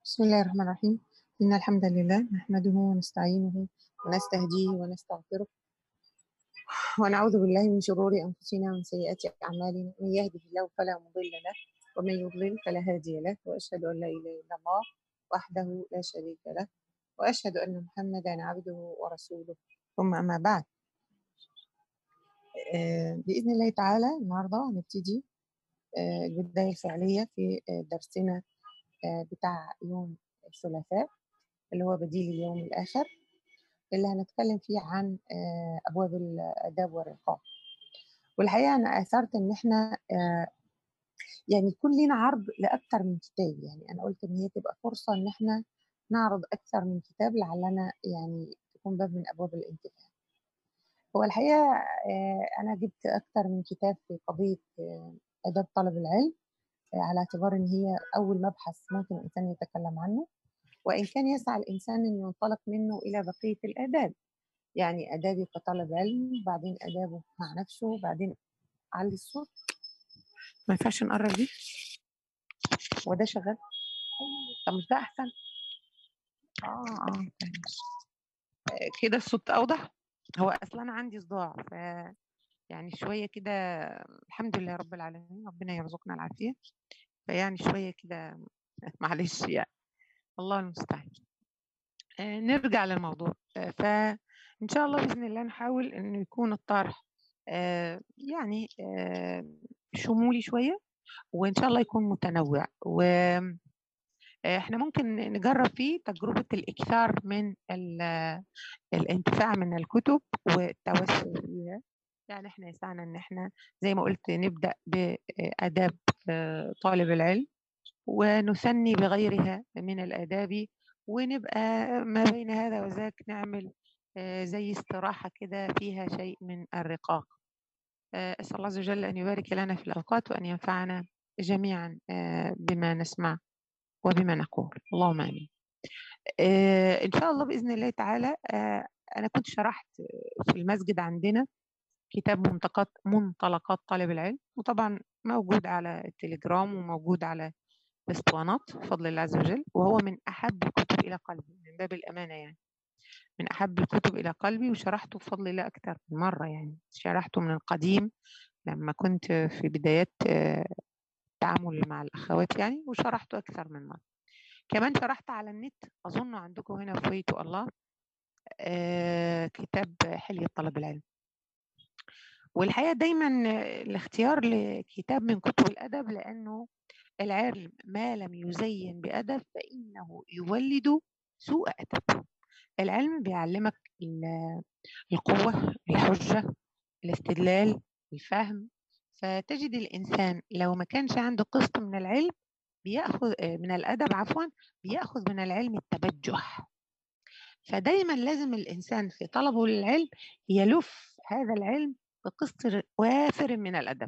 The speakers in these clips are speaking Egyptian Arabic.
بسم الله الرحمن الرحيم إن الحمد لله نحمده ونستعينه ونستهديه ونستغفره ونعوذ بالله من شرور أنفسنا ومن سيئات أعمالنا من يهده الله فلا مضل له ومن يضلل فلا هادي له وأشهد أن لا إله إلا الله وحده لا شريك له وأشهد أن محمدا عبده ورسوله ثم أما بعد آه، بإذن الله تعالى النهاردة هنبتدي آه، البداية الفعلية في آه، درسنا آه، بتاع يوم الثلاثاء اللي هو بديل اليوم الآخر اللي هنتكلم فيه عن آه، أبواب الآداب والرقاب والحقيقة أنا أثرت إن إحنا آه، يعني يكون لنا عرض لأكثر من كتاب يعني أنا قلت إن هي تبقى فرصة إن إحنا نعرض أكثر من كتاب لعلنا يعني تكون باب من أبواب الانتفاع هو الحقيقة آه، أنا جبت أكثر من كتاب في قضية آه، آداب طلب العلم آه، على اعتبار إن هي أول مبحث ممكن الإنسان يتكلم عنه وإن كان يسعى الإنسان أن ينطلق منه إلى بقية الآداب يعني آدابي كطالب علم وبعدين آدابه مع نفسه وبعدين علي الصوت ما ينفعش نقرب دي وده شغال طب مش ده أحسن آه آه طيب ماشي. آه، كده الصوت أوضح هو أصلا أنا عندي صداع ف يعني شوية كده الحمد لله رب العالمين ربنا يرزقنا العافية فيعني شوية كده معلش يعني الله المستعان آه، نرجع للموضوع آه، فإن شاء الله بإذن الله نحاول إنه يكون الطرح آه، يعني آه، شمولي شوية وإن شاء الله يكون متنوع وإحنا ممكن نجرب فيه تجربة الإكثار من ال- الانتفاع من الكتب والتوسع فيها يعني إحنا يسعنا إن إحنا زي ما قلت نبدأ بآداب آه، طالب العلم ونثني بغيرها من الآداب ونبقى ما بين هذا وذاك نعمل آه، زي استراحة كده فيها شيء من الرقاق آه، أسأل الله عز وجل أن يبارك لنا في الأوقات وأن ينفعنا جميعا آه، بما نسمع وبما نقول اللهم آمين آه، إن شاء الله بإذن الله تعالى آه، أنا كنت شرحت في المسجد عندنا كتاب منطقات منطلقات طالب العلم وطبعا موجود على التليجرام وموجود على الاسطوانات بفضل الله عز وجل وهو من أحب الكتب إلى قلبي من باب الأمانة يعني من أحب الكتب إلى قلبي وشرحته بفضل الله أكثر من مرة يعني شرحته من القديم لما كنت في بدايات آه، التعامل مع الأخوات يعني وشرحته أكثر من مرة كمان شرحت على النت أظن عندكم هنا في ويتو الله آه، كتاب حلية طلب العلم والحقيقة دايما الاختيار لكتاب من كتب الأدب لأنه العلم ما لم يزين بأدب فإنه يولد سوء أدب العلم بيعلمك ال- القوة الحجة الاستدلال الفهم فتجد الإنسان لو ما كانش عنده قسط من العلم بيأخذ آه، من الأدب عفوا بيأخذ من العلم التبجح فدايما لازم الإنسان في طلبه للعلم يلف هذا العلم بقسط وافر من الأدب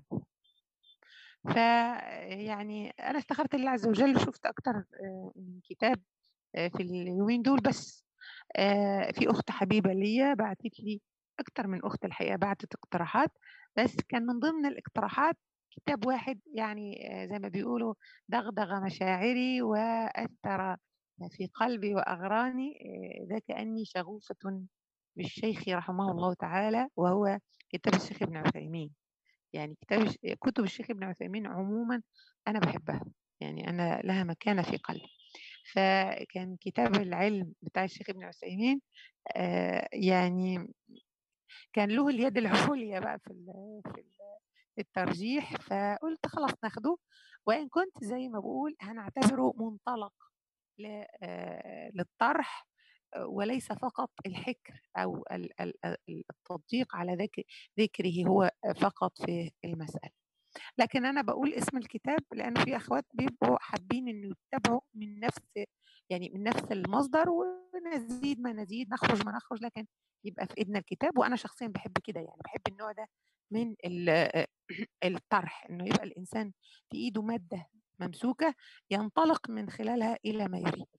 فيعني أنا استخرت الله عز وجل وشفت أكتر آه، من كتاب آه، في اليومين دول بس آه، في أخت حبيبة ليا بعتت لي أكتر من أخت الحقيقة بعتت اقتراحات بس كان من ضمن الاقتراحات كتاب واحد يعني آه، زي ما بيقولوا دغدغ مشاعري وأثر في قلبي وأغراني آه، ذاك أني شغوفة بالشيخ رحمه الله تعالى وهو كتاب الشيخ ابن عثيمين يعني كتاب الش- كتب الشيخ ابن عثيمين عموما أنا بحبها يعني أنا لها مكانة في قلبي فكان كتاب العلم بتاع الشيخ ابن عثيمين آه، يعني كان له اليد العليا بقى في ال- في ال- في الترجيح فقلت خلاص ناخده وإن كنت زي ما بقول هنعتبره منطلق ل- آه، للطرح آه، وليس فقط الحكر أو ال- ال- ال- التطبيق على ذك- ذكره هو فقط في المسألة لكن انا بقول اسم الكتاب لان في اخوات بيبقوا حابين انه يتبعوا من نفس يعني من نفس المصدر ونزيد ما نزيد نخرج ما نخرج لكن يبقى في ايدنا الكتاب وانا شخصيا بحب كده يعني بحب النوع ده من ال- الطرح انه يبقى الانسان في ايده ماده ممسوكه ينطلق من خلالها الى ما يريد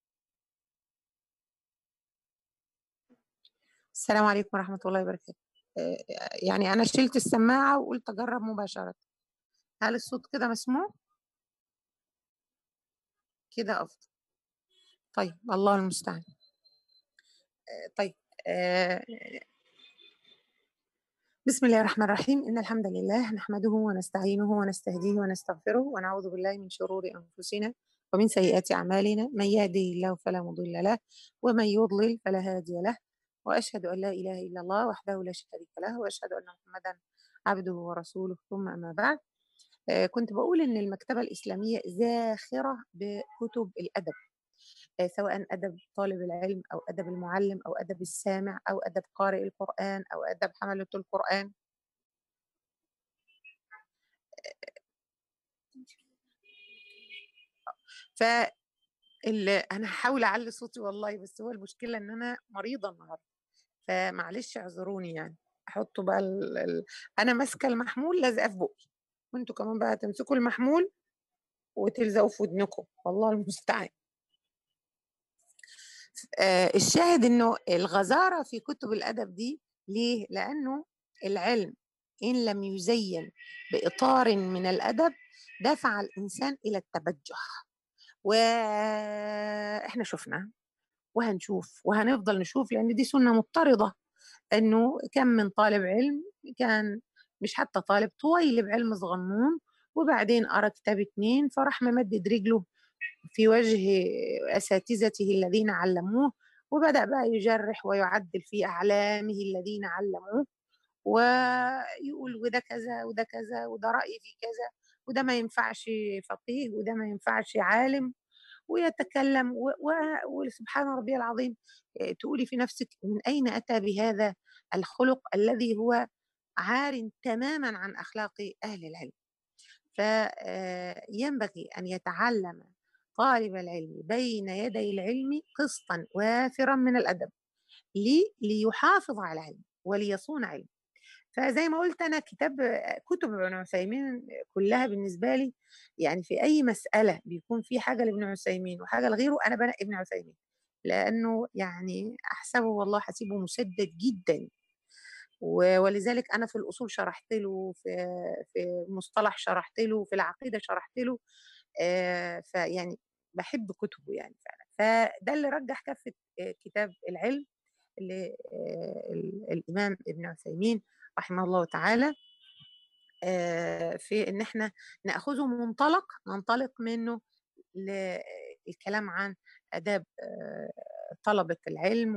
السلام عليكم ورحمه الله وبركاته يعني أنا شِلت السماعة وقُلت أجرّب مباشرةً. هل الصوت كده مسموع؟ كده أفضل. طيب، الله المستعان. آآ طيب، آآ بسم الله الرحمن الرحيم، إن الحمد لله نحمده ونستعينه ونستهديه ونستغفره ونعوذ بالله من شرور أنفسنا ومن سيئات أعمالنا، من يهده الله فلا مضل له ومن يضلل فلا هادي له، وأشهد أن لا إله إلا الله وحده لا شريك له وأشهد أن محمدًا عبده ورسوله، ثم أما بعد، آآ كنت باقول إن المكتبة الإسلامية زاخرة بكتب الأدب، آآ سواءً أدب طالب العلم أو أدب المُعلِّم أو أدب السامع أو أدب قارئ القرآن أو أدب حملة القرآن. آآ ف ال أنا هاحاول أعلّي صوتي والله، بس هو المشكلة إن أنا مريضة النهارده، فمعلش اعذروني يعني، حطّوا بقى ال ال أنا ماسكة المحمول لازقاه في بُقّي، وأنتم كمان بقى تمسكوا المحمول وتلزقوا في ودنكم، والله المستعان. آآ الشاهد إنه الغزارة في كتب الأدب دي ليه؟ لأنه العلم إن لم يُزيّن بإطار من الأدب دفع الإنسان إلى التبجُّح، وإحنا شُفنا وهنشوف وهنفضل نشوف لإن دي سُنّة مضطردة، إنه كام من طالب علم كان مش حتى طالب، طويلب علم صغنّون وبعدين قرا كتاب 2 فراح ممدِّد رجله في وجه أساتذته الذين علّموه، وبدأ بقى يجرِّح ويعدِّل في أعلامه الذين علّموه، ويقول وده كذا وده كذا وده رأيي في كذا وده ما ينفعش فقيه وده ما ينفعش عالم، ويتكلّم و و وسبحان ربي العظيم، آآ تقولي في نَفْسِك من أين أتى بهذا الخُلُق الذي هو عارٍ تمامًا عن أخلاق أهل العلم. ف آآ ينبغي أن يتعلّم طالب العلم بين يدي العلم قسطًا وافرًا من الأدب، ليه؟ ليحافظ على علمه وليصون علمه. فزي ما قُلت أنا كتاب كُتب ابن عثيمين كُلّها بالنسبة لي يعني في أي مسألة بيكون في حاجة لابن عثيمين وحاجة لغيره، أنا بانقي ابن عثيمين، لإنه يعني أحسبه والله حسيبه مُسدِّد جدًا. و ولذلك أنا في الأصول شرحت له، في في المصطلح شرحت له، في العقيدة شرحت له، آآ فيعني باحب كُتبه يعني فعلًا. فده اللي رجّح كفّة آآ كتاب العلم ل آآ ال الإمام ابن عثيمين رحمه الله تعالى. آآ في إن إحنا نأخذه منطلق ننطلق منه للكلام عن آداب آآ طلبة العلم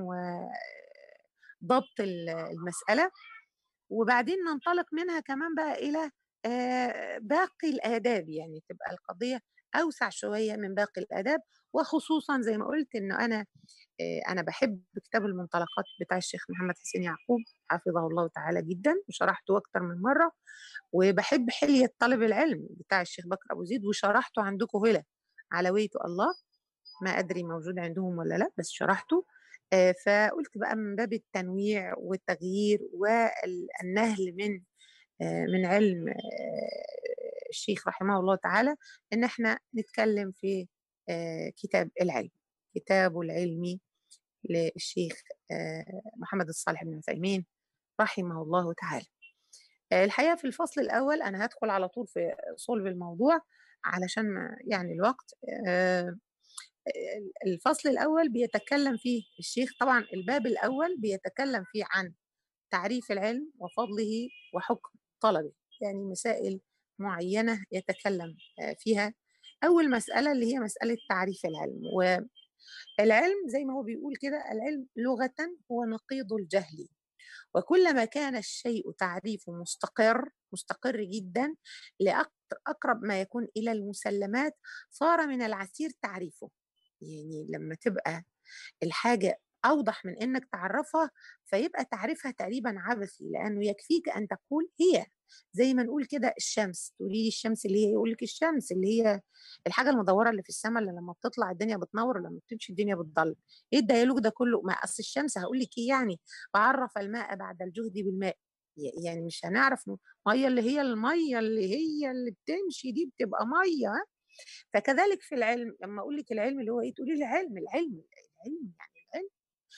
وضبط ال المسألة، وبعدين ننطلق منها كمان بقى إلى آآ باقي الآداب، يعني تبقى القضية أوسع شوية من باقي الآداب، وخصوصًا زي ما قُلت إنه أنا آآ أنا باحب كتاب المنطلقات بتاع الشيخ محمد حسين يعقوب حفظه الله تعالى جدًا وشرحته أكتر من مرّة، وباحب حلية طالب العلم بتاع الشيخ بكر أبو زيد وشرحته عندكم هنا علوية الله، ما أدري موجود عندهم والّا لأ، بس شرحته. آآ فقُلت بقى من باب التنويع والتغيير وال النهل من آآ من علم آآ الشيخ رحمه الله تعالى، إن إحنا نتكلّم في آآ كتاب العلم، كتاب العلم للشيخ آآ محمد الصالح بن عثيمين رحمه الله تعالى. آآ الحقيقة في الفصل الأول أنا هادخل على طول في صلب الموضوع علشان ما يعني الوقت، آآ ال الفصل الأول بيتكلّم فيه الشيخ طبعًا الباب الأول بيتكلّم فيه عن تعريف العلم وفضله وحُكم طلبه، يعني مسائل معيّنة يتكلّم آآ فيها. أول مسألة اللي هي مسألة تعريف العلم، والعلم زي ما هو بيقول كده العلم لغةً هو نقيض الجهل، وكلما كان الشيء تعريفه مستقر، مستقر جدًا لأق أقرب ما يكون إلى المسلمات، صار من العسير تعريفه. يعني لمّا تبقى الحاجة أوضح من إنّك تعرّفها، فيبقى تعريفها تقريبًا عبثي، لإنه يكفيك أن تقول هي، زي ما نقول كده الشمس، تقولي لي الشمس اللي هي يقول لِك الشمس اللي هي الحاجة المدوّرة اللي في السما اللي لمّا بتطلع الدنيا بتنوّر ولمّا بتمشي الدنيا بتضلّم. إيه الديالوج ده كلّه؟ ما أصل الشمس هاقول لِك إيه يعني، وعرّف الماء بعد الجهد بالماء، ي يعني مش هنعرف ن مَيّة اللي هي المَيّة اللي هي اللي بتمشي دي بتبقى مَيّة ها، فكذلك في العلم، لمّا أقول لِك العلم اللي هو إيه، تقولي لي علم، العلم، العلم يعني العلم.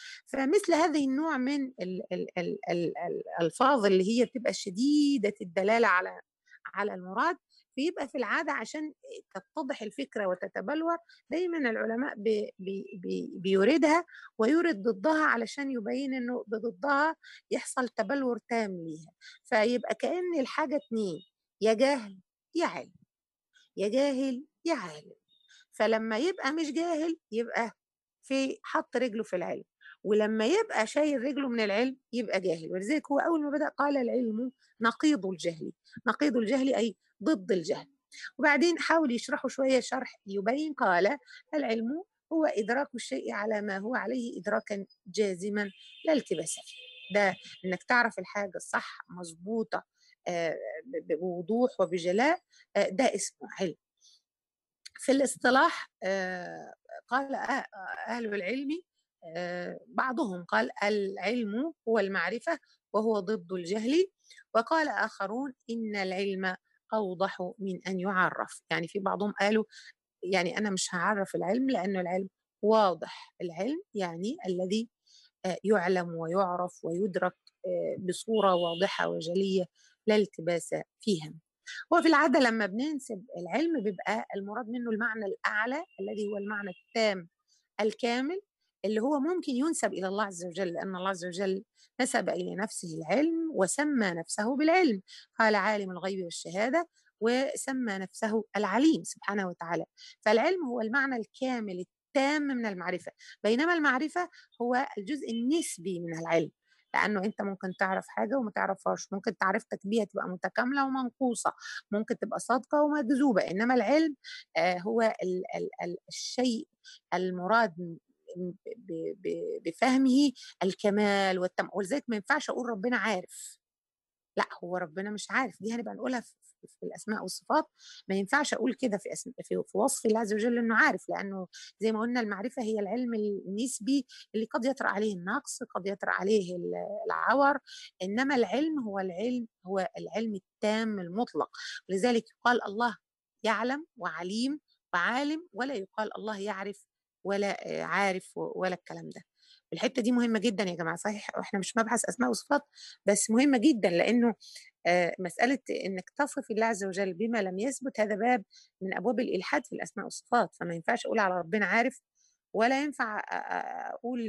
فمثل هذه النوع من الألفاظ اللي هي بتبقى شديدة الدلالة على على المراد فيبقى في العادة عشان تتضح الفكرة وتتبلور دايما العلماء بي بي بيوردها ويورد ضدها علشان يبين انه بضدها يحصل تبلور تام ليها فيبقى كأن الحاجة اتنين يا جاهل يا علم يا جاهل يا عالم فلما يبقى مش جاهل يبقى في حط رجله في العلم ولما يبقى شايل رجله من العلم يبقى جاهل ولذلك هو أول ما بدأ قال العلم نقيض الجهل نقيض الجهل أي ضد الجهل وبعدين حاول يشرحه شوية شرح يبين قال العلم هو إدراك الشيء على ما هو عليه إدراكا جازما لا التباس فيه ده إنك تعرف الحاجة الصح مظبوطة بوضوح وبجلاء ده اسمه علم في الاصطلاح قال أهل العلم بعضهم قال العلم هو المعرفة وهو ضد الجهل وقال آخرون إن العلم أوضح من أن يعرف يعني في بعضهم قالوا يعني أنا مش هعرف العلم لأنه العلم واضح العلم يعني الذي يعلم ويعرف ويدرك بصورة واضحة وجلية لا التباس فيها وفي العادة لما بننسب العلم بيبقى المراد منه المعنى الأعلى الذي هو المعنى التام الكامل اللي هو ممكن ينسب إلى الله عز وجل لأن الله عز وجل نسب إلى نفسه العلم وسمى نفسه بالعلم قال عالم الغيب والشهادة وسمى نفسه العليم سبحانه وتعالى فالعلم هو المعنى الكامل التام من المعرفة بينما المعرفة هو الجزء النسبي من العلم لانه انت ممكن تعرف حاجه وما تعرفهاش ممكن معرفتك بيها تبقى متكامله ومنقوصه ممكن تبقى صادقه ومكذوبه انما العلم آه هو ال ال ال الشيء المراد بفهمه الكمال والتم ولذلك ما ينفعش اقول ربنا عارف لا هو ربنا مش عارف دي هنبقى نقولها في, في الاسماء والصفات ما ينفعش اقول كده في, أسم... في في وصف الله عز وجل انه عارف لانه زي ما قلنا المعرفه هي العلم النسبي اللي قد يطرا عليه النقص قد يطرا عليه العور انما العلم هو العلم هو العلم التام المطلق ولذلك يقال الله يعلم وعليم وعالم ولا يقال الله يعرف ولا عارف ولا الكلام ده الحته دي مهمه جدا يا جماعه صحيح احنا مش مبحث اسماء وصفات بس مهمه جدا لانه مساله انك تصف الله عز وجل بما لم يثبت هذا باب من ابواب الالحاد في الاسماء والصفات فما ينفعش اقول على ربنا عارف ولا ينفع اقول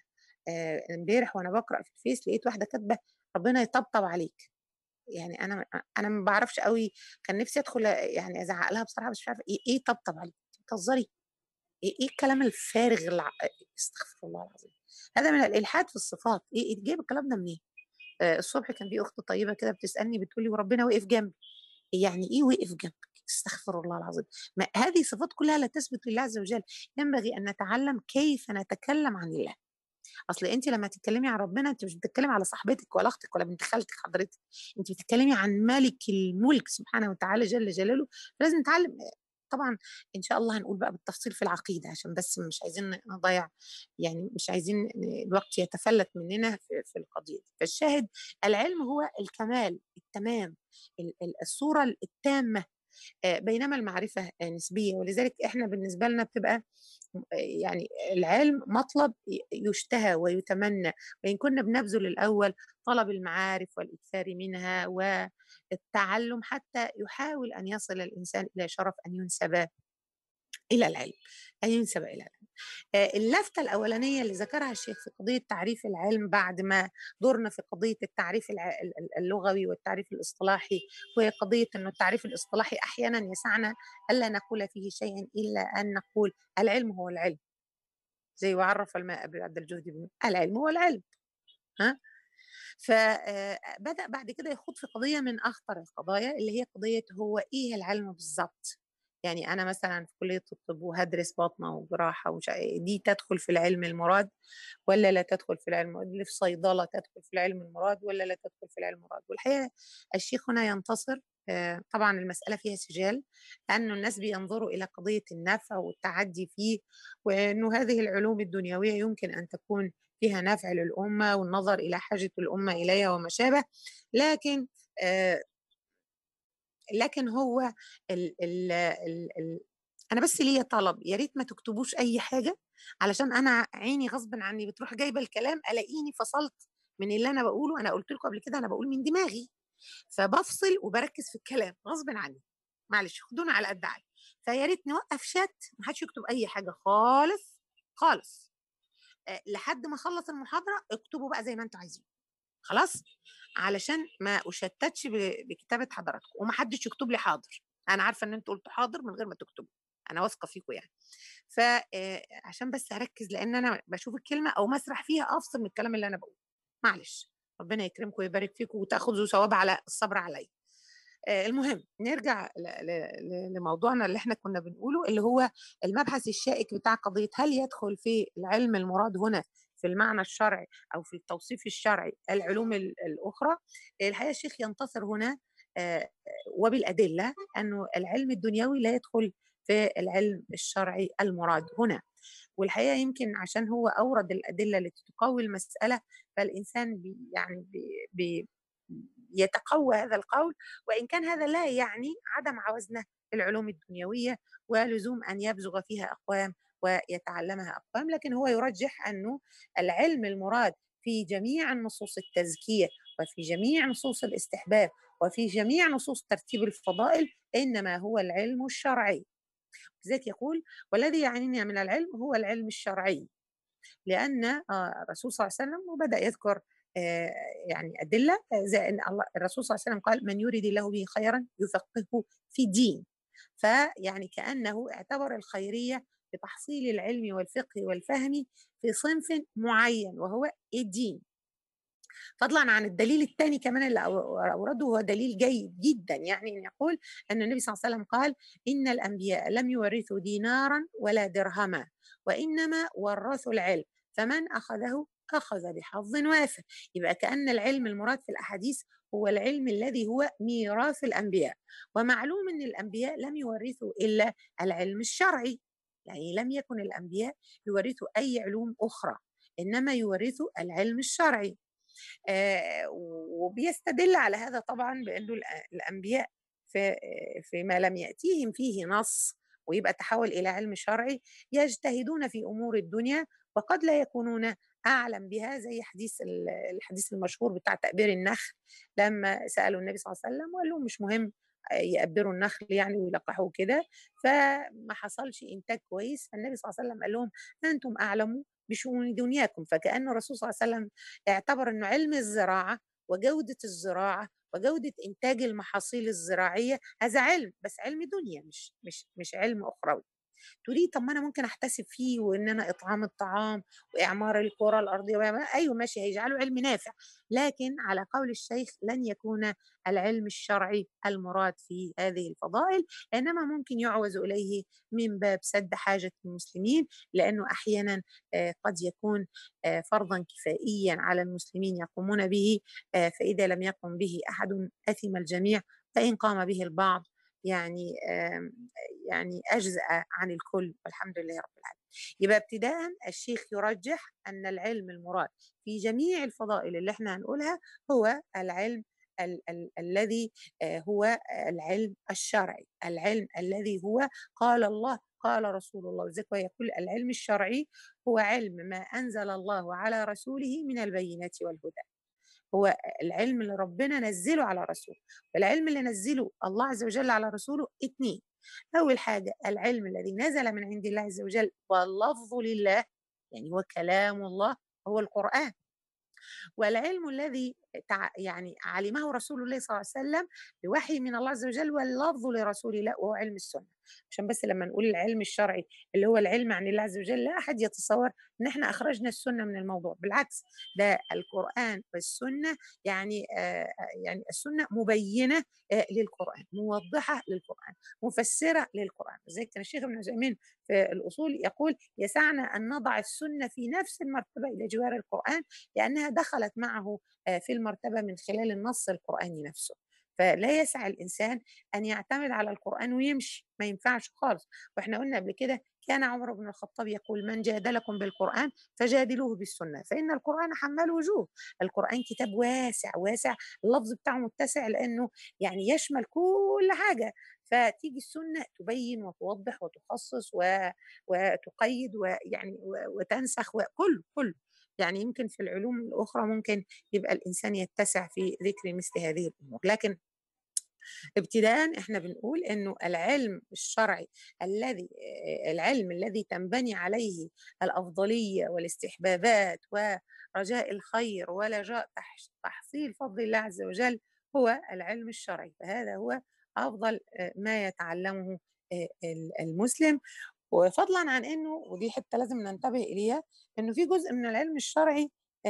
امبارح وانا بقرا في الفيس لقيت واحده كاتبه ربنا يطبطب عليك يعني انا انا ما بعرفش قوي كان نفسي ادخل يعني ازعق لها بصراحه بس مش عارفه ايه ايه طبطب عليك بتهزري ايه ايه الكلام الفارغ الع... استغفر الله العظيم هذا من الالحاد في الصفات ايه, إيه جايب الكلام ده منين آه الصبح كان في اخت طيبه كده بتسالني بتقول لي وربنا وقف جنبي يعني ايه وقف جنبك استغفر الله العظيم ما هذه صفات كلها لا تثبت لله عز وجل ينبغي ان نتعلم كيف نتكلم عن الله اصل انت لما تتكلمي عن ربنا انت مش بتتكلمي على صاحبتك ولا اختك ولا بنت خالتك حضرتك انت بتتكلمي عن مالك الملك سبحانه وتعالى جل جلاله فلازم نتعلم طبعا ان شاء الله هنقول بقى بالتفصيل في العقيده عشان بس مش عايزين نضيع يعني مش عايزين الوقت يتفلت مننا في, في القضيه دي فالشاهد العلم هو الكمال التمام الصوره التامه بينما المعرفة نسبية ولذلك احنا بالنسبة لنا بتبقى يعني العلم مطلب يشتهى ويتمنى وإن كنا بنبذل الأول طلب المعارف والإكثار منها والتعلم حتى يحاول أن يصل الإنسان إلى شرف أن ينسب إلى العلم أن ينسب إلى العلم اللفتة الأولانية اللي ذكرها الشيخ في قضية تعريف العلم بعد ما دورنا في قضية التعريف اللغوي والتعريف الاصطلاحي وهي قضية أنه التعريف الاصطلاحي أحيانا يسعنا ألا نقول فيه شيئا إلا أن نقول العلم هو العلم زي وعرف الماء بعد الجهد بن العلم هو العلم ها فبدأ بعد كده يخوض في قضية من أخطر القضايا اللي هي قضية هو إيه العلم بالضبط يعني انا مثلا في كليه الطب وهدرس باطنه وجراحه ومش دي تدخل في العلم المراد ولا لا تدخل في العلم اللي في صيدله تدخل في العلم المراد ولا لا تدخل في العلم المراد والحقيقه الشيخ هنا ينتصر طبعا المسألة فيها سجال لأنه الناس بينظروا إلى قضية النفع والتعدي فيه وأنه هذه العلوم الدنيوية يمكن أن تكون فيها نفع للأمة والنظر إلى حاجة الأمة إليها وما شابه لكن لكن هو ال ال ال انا بس ليا طلب يا ريت ما تكتبوش اي حاجه علشان انا عيني غصب عني بتروح جايبه الكلام الاقيني فصلت من اللي انا بقوله انا قلت لكم قبل كده انا بقول من دماغي فبفصل وبركز في الكلام غصب عني معلش خدونا على قد عقلي فيا ريت نوقف شات ما حدش يكتب اي حاجه خالص خالص أه لحد ما اخلص المحاضره اكتبوا بقى زي ما انتوا عايزين خلاص علشان ما اشتتش بكتابه حضراتكم وما حدش يكتب لي حاضر انا عارفه ان انتوا قلتوا حاضر من غير ما تكتبوا انا واثقه فيكم يعني فعشان بس اركز لان انا بشوف الكلمه او مسرح فيها افصل من الكلام اللي انا بقوله معلش ربنا يكرمكم ويبارك فيكم وتاخذوا ثواب على الصبر عليا المهم نرجع لموضوعنا اللي احنا كنا بنقوله اللي هو المبحث الشائك بتاع قضيه هل يدخل في العلم المراد هنا في المعنى الشرعي او في التوصيف الشرعي العلوم الاخرى الحقيقه الشيخ ينتصر هنا وبالادله انه العلم الدنيوي لا يدخل في العلم الشرعي المراد هنا والحقيقه يمكن عشان هو اورد الادله التي تقوي المساله فالانسان بي يعني بي بي يتقوى هذا القول وان كان هذا لا يعني عدم عوزنه العلوم الدنيويه ولزوم ان يبزغ فيها اقوام ويتعلمها اقوام لكن هو يرجح انه العلم المراد في جميع نصوص التزكيه وفي جميع نصوص الاستحباب وفي جميع نصوص ترتيب الفضائل انما هو العلم الشرعي لذلك يقول والذي يعنيني من العلم هو العلم الشرعي لأن الرسول صلى الله عليه وسلم وبدأ يذكر يعني أدلة زي أن الله الرسول صلى الله عليه وسلم قال من يريد الله به خيرا يفقهه في الدين فيعني كأنه اعتبر الخيرية بتحصيل العلم والفقه والفهم في صنف معين وهو الدين فضلا عن الدليل الثاني كمان اللي اورده هو دليل جيد جدا يعني ان يقول ان النبي صلى الله عليه وسلم قال ان الانبياء لم يورثوا دينارا ولا درهما وانما ورثوا العلم فمن اخذه اخذ بحظ وافر يبقى كان العلم المراد في الاحاديث هو العلم الذي هو ميراث الانبياء ومعلوم ان الانبياء لم يورثوا الا العلم الشرعي يعني لم يكن الانبياء يورثوا اي علوم اخرى انما يورثوا العلم الشرعي آه وبيستدل على هذا طبعا بانه الانبياء في فيما لم ياتيهم فيه نص ويبقى تحول الى علم شرعي يجتهدون في امور الدنيا وقد لا يكونون اعلم بها زي حديث الحديث المشهور بتاع تأبير النخل لما سالوا النبي صلى الله عليه وسلم وقال لهم مش مهم يأبروا النخل يعني ويلقحوه كده فما حصلش انتاج كويس فالنبي صلى الله عليه وسلم قال لهم انتم اعلموا بشؤون دنياكم فكأن الرسول صلى الله عليه وسلم اعتبر أنه علم الزراعة وجودة الزراعة وجودة إنتاج المحاصيل الزراعية هذا علم بس علم دنيا مش مش مش علم أخروي تقولي طب ما انا ممكن احتسب فيه وان انا اطعام الطعام واعمار الكره الارضيه ايوه ماشي هيجعله علم نافع لكن على قول الشيخ لن يكون العلم الشرعي المراد في هذه الفضائل انما ممكن يعوز اليه من باب سد حاجه المسلمين لانه احيانا قد يكون فرضا كفائيا على المسلمين يقومون به فاذا لم يقم به احد اثم الجميع فان قام به البعض يعني يعني اجزا عن الكل والحمد لله رب العالمين. يبقى ابتداء الشيخ يرجح ان العلم المراد في جميع الفضائل اللي احنا هنقولها هو العلم ال- ال- الذي هو العلم الشرعي، العلم الذي هو قال الله قال رسول الله وذلك يقول العلم الشرعي هو علم ما انزل الله على رسوله من البينات والهدى. هو العلم اللي ربنا نزله على رسوله والعلم اللي نزله الله عز وجل على رسوله اتنين أول حاجة العلم الذي نزل من عند الله عز وجل واللفظ لله يعني هو كلام الله هو القرآن والعلم الذي يعني علمه رسول الله صلى الله عليه وسلم بوحي من الله عز وجل واللفظ لرسول الله وهو علم السنه عشان بس لما نقول العلم الشرعي اللي هو العلم عن الله عز وجل لا احد يتصور ان احنا اخرجنا السنه من الموضوع بالعكس ده القران والسنه يعني آه يعني السنه مبينه آه للقران موضحه للقران مفسره للقران زي كان الشيخ ابن عثيمين في الاصول يقول يسعنا ان نضع السنه في نفس المرتبه الى جوار القران لانها دخلت معه آه في المرتبه من خلال النص القراني نفسه فلا يسعى الانسان ان يعتمد على القران ويمشي ما ينفعش خالص واحنا قلنا قبل كده كان عمر بن الخطاب يقول من جادلكم بالقرآن فجادلوه بالسنة فإن القرآن حمال وجوه القرآن كتاب واسع واسع اللفظ بتاعه متسع لأنه يعني يشمل كل حاجة فتيجي السنة تبين وتوضح وتخصص و... وتقيد ويعني وتنسخ وكله كله يعني يمكن في العلوم الأخرى ممكن يبقى الإنسان يتسع في ذكر مثل هذه الأمور لكن ابتداء احنا بنقول انه العلم الشرعي الذي العلم الذي تنبني عليه الافضليه والاستحبابات ورجاء الخير ورجاء تحصيل فضل الله عز وجل هو العلم الشرعي فهذا هو افضل ما يتعلمه المسلم وفضلا عن انه ودي حته لازم ننتبه اليها انه في جزء من العلم الشرعي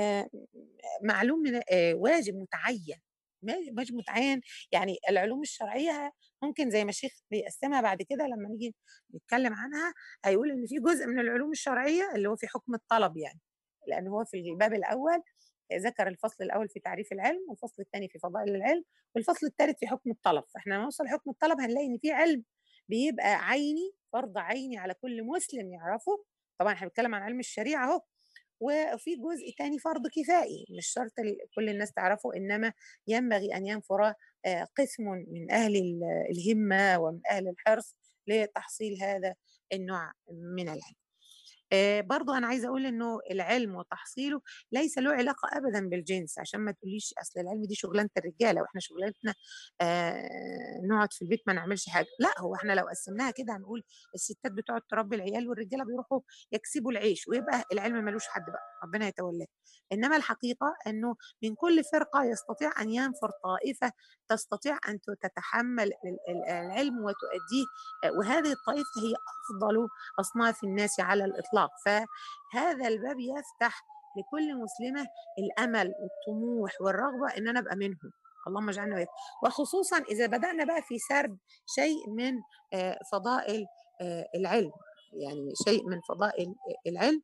معلوم من واجب متعين مش متعين يعني العلوم الشرعيه ممكن زي ما الشيخ بيقسمها بعد كده لما نيجي نتكلم عنها هيقول ان في جزء من العلوم الشرعيه اللي هو في حكم الطلب يعني لان هو في الباب الاول ذكر الفصل الاول في تعريف العلم والفصل الثاني في فضائل العلم والفصل الثالث في حكم الطلب فاحنا نوصل حكم الطلب هنلاقي ان في علم بيبقى عيني فرض عيني على كل مسلم يعرفه طبعا احنا بنتكلم عن علم الشريعه اهو وفي جزء تاني فرض كفائي مش شرط كل الناس تعرفه انما ينبغي ان ينفر قسم من اهل الهمه ومن اهل الحرص لتحصيل هذا النوع من العلم آه برضو انا عايزه اقول انه العلم وتحصيله ليس له علاقه ابدا بالجنس عشان ما تقوليش اصل العلم دي شغلانه الرجاله واحنا شغلانتنا آه نقعد في البيت ما نعملش حاجه لا هو احنا لو قسمناها كده هنقول الستات بتقعد تربي العيال والرجاله بيروحوا يكسبوا العيش ويبقى العلم ملوش حد بقى ربنا يتولاه انما الحقيقه انه من كل فرقه يستطيع ان ينفر طائفه تستطيع ان تتحمل العلم وتؤديه وهذه الطائفه هي افضل اصناف الناس على الاطلاق فهذا الباب يفتح لكل مسلمه الامل والطموح والرغبه ان انا ابقى منهم اللهم اجعلنا وياك وخصوصا اذا بدانا بقى في سرد شيء من فضائل العلم يعني شيء من فضائل العلم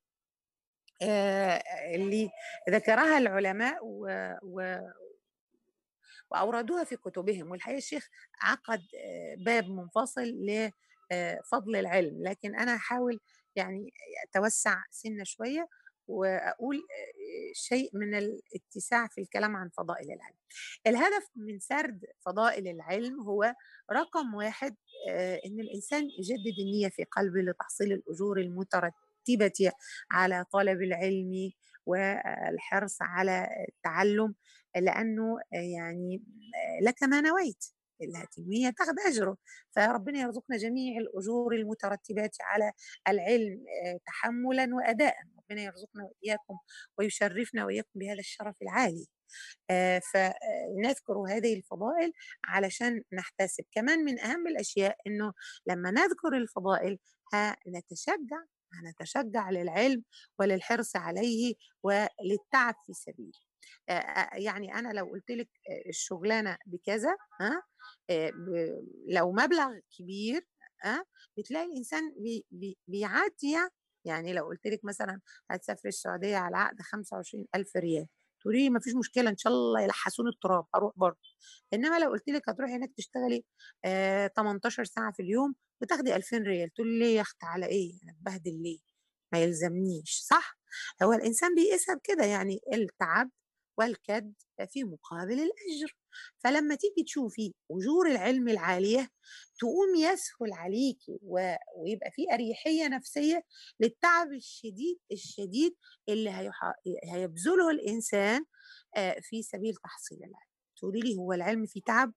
اللي ذكرها العلماء و, و واوردوها في كتبهم والحقيقه الشيخ عقد باب منفصل لفضل العلم لكن انا هحاول يعني اتوسع سنه شويه واقول شيء من الاتساع في الكلام عن فضائل العلم. الهدف من سرد فضائل العلم هو رقم واحد ان الانسان يجدد النيه في قلبه لتحصيل الاجور المترتبه على طلب العلم والحرص على التعلم لانه يعني لك ما نويت اللي هتنويه تاخد اجره فربنا يرزقنا جميع الاجور المترتبات على العلم تحملا واداء ربنا يرزقنا واياكم ويشرفنا واياكم بهذا الشرف العالي فنذكر هذه الفضائل علشان نحتسب كمان من اهم الاشياء انه لما نذكر الفضائل هنتشجع هنتشجع للعلم وللحرص عليه وللتعب في سبيله يعني انا لو قلت لك الشغلانه بكذا ها لو مبلغ كبير ها بتلاقي الانسان بي بي بيعدي يعني لو قلت لك مثلا هتسافري السعوديه على عقد 25000 ريال تقولي ما فيش مشكله ان شاء الله يلحسوني التراب هروح برضه انما لو قلت لك هتروحي هناك تشتغلي آه 18 ساعه في اليوم بتاخدي 2000 ريال تقولي ليه يا اخت على ايه انا اتبهدل ليه ما يلزمنيش صح هو الانسان بيقيسها بكده يعني التعب والكد في مقابل الأجر فلما تيجي تشوفي أجور العلم العالية تقوم يسهل عليكي ويبقى في أريحية نفسية للتعب الشديد الشديد اللي هيبذله الإنسان في سبيل تحصيل العلم تقولي لي هو العلم فيه تعب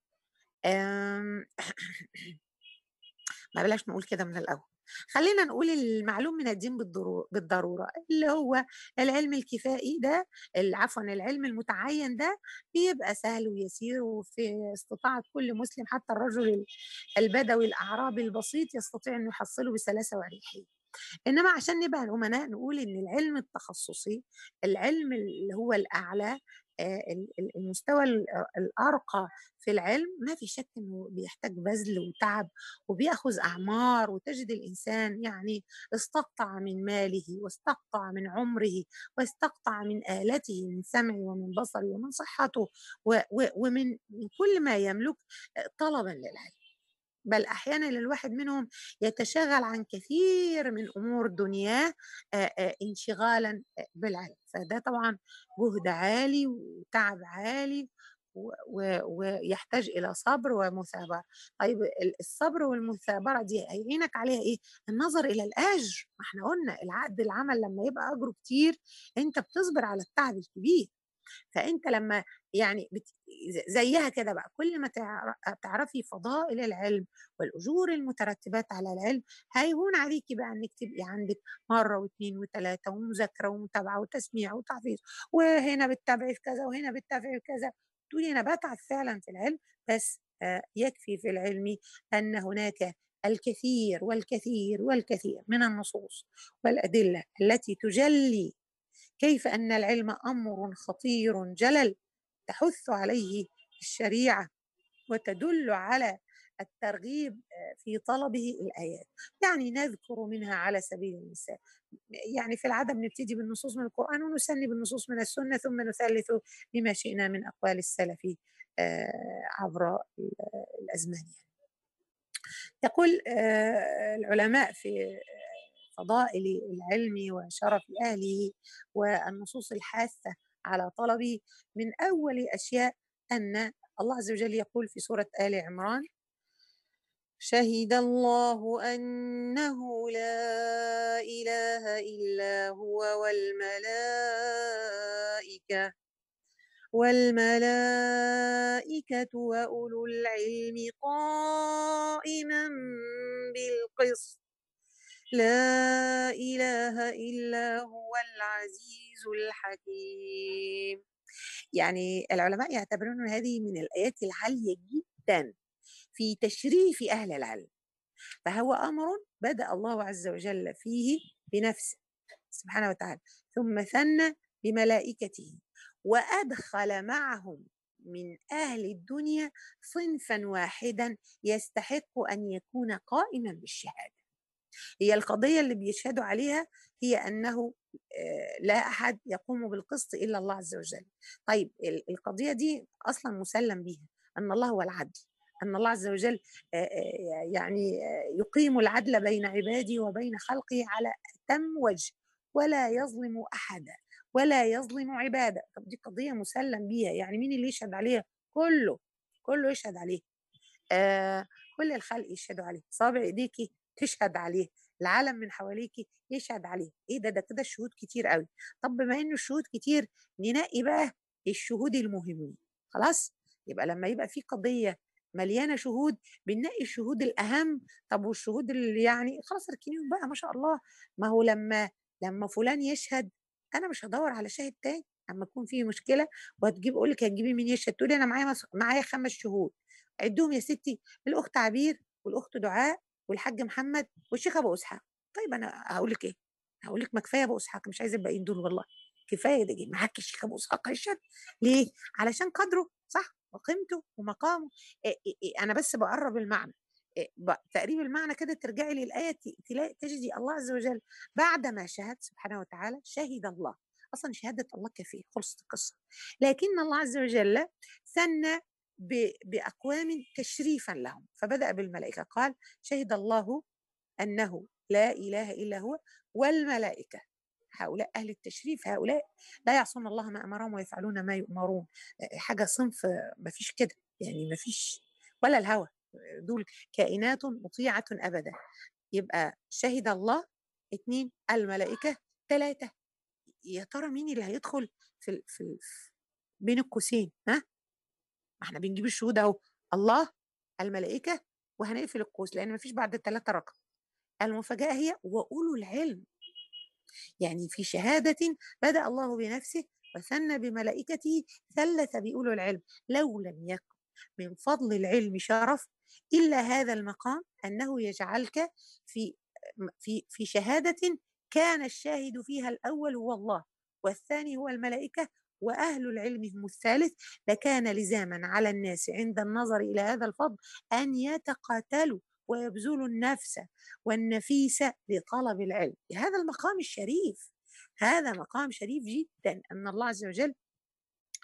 ما بلاش نقول كده من الأول خلينا نقول المعلوم من الدين بالضروره اللي هو العلم الكفائي ده عفوا العلم المتعين ده بيبقى سهل ويسير وفي استطاعه كل مسلم حتى الرجل البدوي الاعرابي البسيط يستطيع انه يحصله بسلاسه واريحيه انما عشان نبقى الامناء نقول ان العلم التخصصي العلم اللي هو الاعلى المستوى الارقى في العلم ما في شك انه بيحتاج بذل وتعب وبياخذ اعمار وتجد الانسان يعني استقطع من ماله واستقطع من عمره واستقطع من الته من سمعه ومن بصره ومن صحته ومن من كل ما يملك طلبا للعلم بل أحيانا الواحد منهم يتشغل عن كثير من أمور دنياه انشغالا بالعلم فده طبعا جهد عالي وتعب عالي ويحتاج الى صبر ومثابره طيب الصبر والمثابره دي هيعينك عليها ايه النظر الى الاجر ما احنا قلنا العقد العمل لما يبقى اجره كتير انت بتصبر على التعب الكبير فانت لما يعني بت... زيها كده بقى كل ما تعرفي فضائل العلم والاجور المترتبات على العلم هيهون عليكي بقى انك تبقي عندك مره واثنين وثلاثه ومذاكره ومتابعه وتسميع وتحفيظ وهنا بتتابعي في كذا وهنا بتتابعي في كذا تقولي انا بتعب فعلا في العلم بس يكفي في العلم ان هناك الكثير والكثير والكثير من النصوص والادله التي تجلي كيف ان العلم امر خطير جلل تحث عليه الشريعه وتدل على الترغيب في طلبه الآيات يعني نذكر منها على سبيل المثال يعني في العادة بنبتدي بالنصوص من القرآن ونسني بالنصوص من السنة ثم نثلث بما شئنا من أقوال السلف عبر الأزمان يعني. يقول العلماء في فضائل العلم وشرف أهله والنصوص الحاثة على طلبه من أول أشياء أن الله عز وجل يقول في سورة آل عمران شهد الله أنه لا إله إلا هو والملائكة والملائكة وأولو العلم قائما بالقسط لا إله إلا هو العزيز الحكيم يعني العلماء يعتبرون هذه من الآيات العالية جدا في تشريف أهل العلم فهو أمر بدأ الله عز وجل فيه بنفسه سبحانه وتعالى ثم ثنى بملائكته وأدخل معهم من أهل الدنيا صنفا واحدا يستحق أن يكون قائما بالشهادة هي القضية اللي بيشهدوا عليها هي أنه لا أحد يقوم بالقسط إلا الله عز وجل طيب القضية دي أصلا مسلم بها أن الله هو العدل أن الله عز وجل يعني يقيم العدل بين عباده وبين خلقه على أتم وجه ولا يظلم أحدا ولا يظلم عباده طب دي قضية مسلم بيها يعني مين اللي يشهد عليها كله كله يشهد عليه آه كل الخلق يشهدوا عليه صابع ايديكي تشهد عليه العالم من حواليكي يشهد عليه ايه ده ده كده الشهود كتير قوي طب بما انه الشهود كتير ننقي بقى الشهود المهمين خلاص يبقى لما يبقى في قضيه مليانه شهود بننقي الشهود الاهم طب والشهود اللي يعني خلاص اركنيهم بقى ما شاء الله ما هو لما لما فلان يشهد انا مش هدور على شاهد تاني اما يكون في مشكله وهتجيب اقول لك هتجيبي مين يشهد تقولي انا معايا مس... معايا خمس شهود عدهم يا ستي الاخت عبير والاخت دعاء والحاج محمد والشيخ ابو اسحاق طيب انا هقول لك ايه هقول لك ما كفايه ابو اسحاق مش عايزه الباقيين دول والله كفايه ده معاك الشيخ ابو اسحاق يشهد ليه علشان قدره صح وقيمته ومقامه إيه إيه انا بس بقرب المعنى إيه تقريب المعنى كده ترجعي للايه تلاقي تجدي الله عز وجل بعدما شهد سبحانه وتعالى شهد الله اصلا شهاده الله كافيه خلصت القصه لكن الله عز وجل ثنى باقوام تشريفا لهم فبدا بالملائكه قال شهد الله انه لا اله الا هو والملائكه هؤلاء أهل التشريف هؤلاء لا يعصون الله ما أمرهم ويفعلون ما يؤمرون حاجة صنف ما فيش كده يعني ما فيش ولا الهوى دول كائنات مطيعة أبدا يبقى شهد الله اثنين الملائكة ثلاثة يا ترى مين اللي هيدخل في, في بين القوسين ها ما احنا بنجيب الشهود اهو الله الملائكة وهنقفل القوس لأن ما فيش بعد الثلاثة رقم المفاجأة هي وأولو العلم يعني في شهادة بدأ الله بنفسه وثنى بملائكته ثلث بأولو العلم لو لم يكن من فضل العلم شرف إلا هذا المقام أنه يجعلك في في في شهادة كان الشاهد فيها الأول هو الله والثاني هو الملائكة وأهل العلم هم الثالث لكان لزاما على الناس عند النظر إلى هذا الفضل أن يتقاتلوا ويبذل النفس والنفيس لطلب العلم هذا المقام الشريف هذا مقام شريف جدا أن الله عز وجل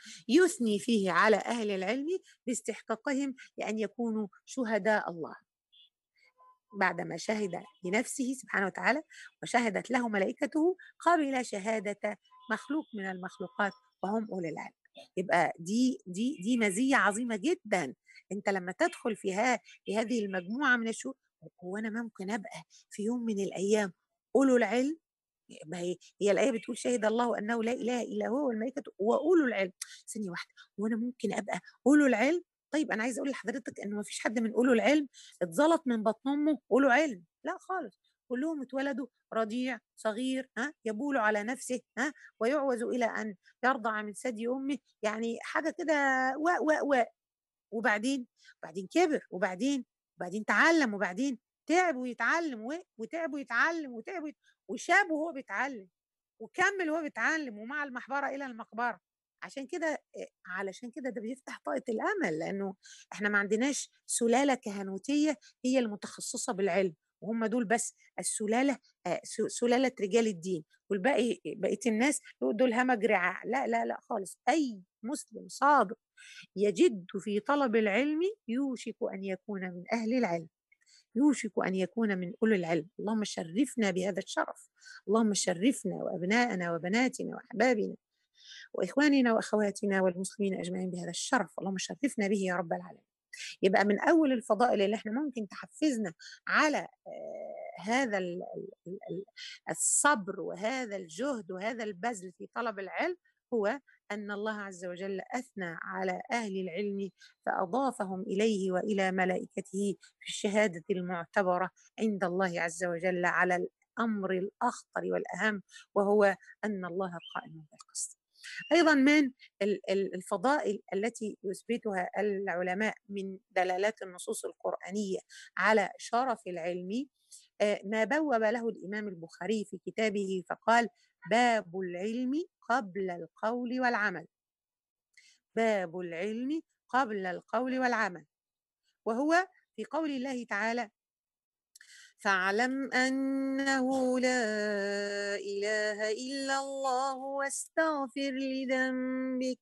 يثني فيه على أهل العلم باستحقاقهم لأن يكونوا شهداء الله بعدما شهد لنفسه سبحانه وتعالى وشهدت له ملائكته قبل شهادة مخلوق من المخلوقات وهم أولي العلم يبقى دي دي دي مزية عظيمة جدا انت لما تدخل فيها في هذه المجموعة من الشهود هو انا ممكن ابقى في يوم من الايام اولو العلم ما هي هي الايه بتقول شهد الله انه لا اله الا هو والملائكه واولو العلم ثانيه واحده وانا ممكن ابقى اولو العلم طيب انا عايزه اقول لحضرتك انه ما فيش حد من اولو العلم اتزلط من بطن امه اولو علم لا خالص كلهم اتولدوا رضيع صغير ها يبول على نفسه ها ويعوز الى ان يرضع من ثدي امه يعني حاجه كده واء واء واء وبعدين وبعدين كبر وبعدين وبعدين تعلم وبعدين تعب ويتعلم وتعب ويتعلم وتعب وشاب وهو بيتعلم وكمل وهو بيتعلم ومع المحبره الى المقبره عشان كده علشان كده ده بيفتح طاقه الامل لانه احنا ما عندناش سلاله كهنوتيه هي المتخصصه بالعلم وهم دول بس السلاله سلاله رجال الدين والباقي بقيه الناس دول همج رعاع لا لا لا خالص اي مسلم صادق يجد في طلب العلم يوشك ان يكون من اهل العلم يوشك أن يكون من أولي العلم اللهم شرفنا بهذا الشرف اللهم شرفنا وأبناءنا وبناتنا وأحبابنا وإخواننا وأخواتنا والمسلمين أجمعين بهذا الشرف اللهم شرفنا به يا رب العالمين يبقى من أول الفضائل اللي احنا ممكن تحفزنا على هذا الصبر وهذا الجهد وهذا البذل في طلب العلم هو أن الله عز وجل أثنى على أهل العلم فأضافهم إليه وإلى ملائكته في الشهادة المعتبرة عند الله عز وجل على الأمر الأخطر والأهم وهو أن الله قائم بالقسط ايضا من الفضائل التي يثبتها العلماء من دلالات النصوص القرانيه على شرف العلم ما بوب له الامام البخاري في كتابه فقال باب العلم قبل القول والعمل باب العلم قبل القول والعمل وهو في قول الله تعالى فاعلم انه لا اله الا الله واستغفر لذنبك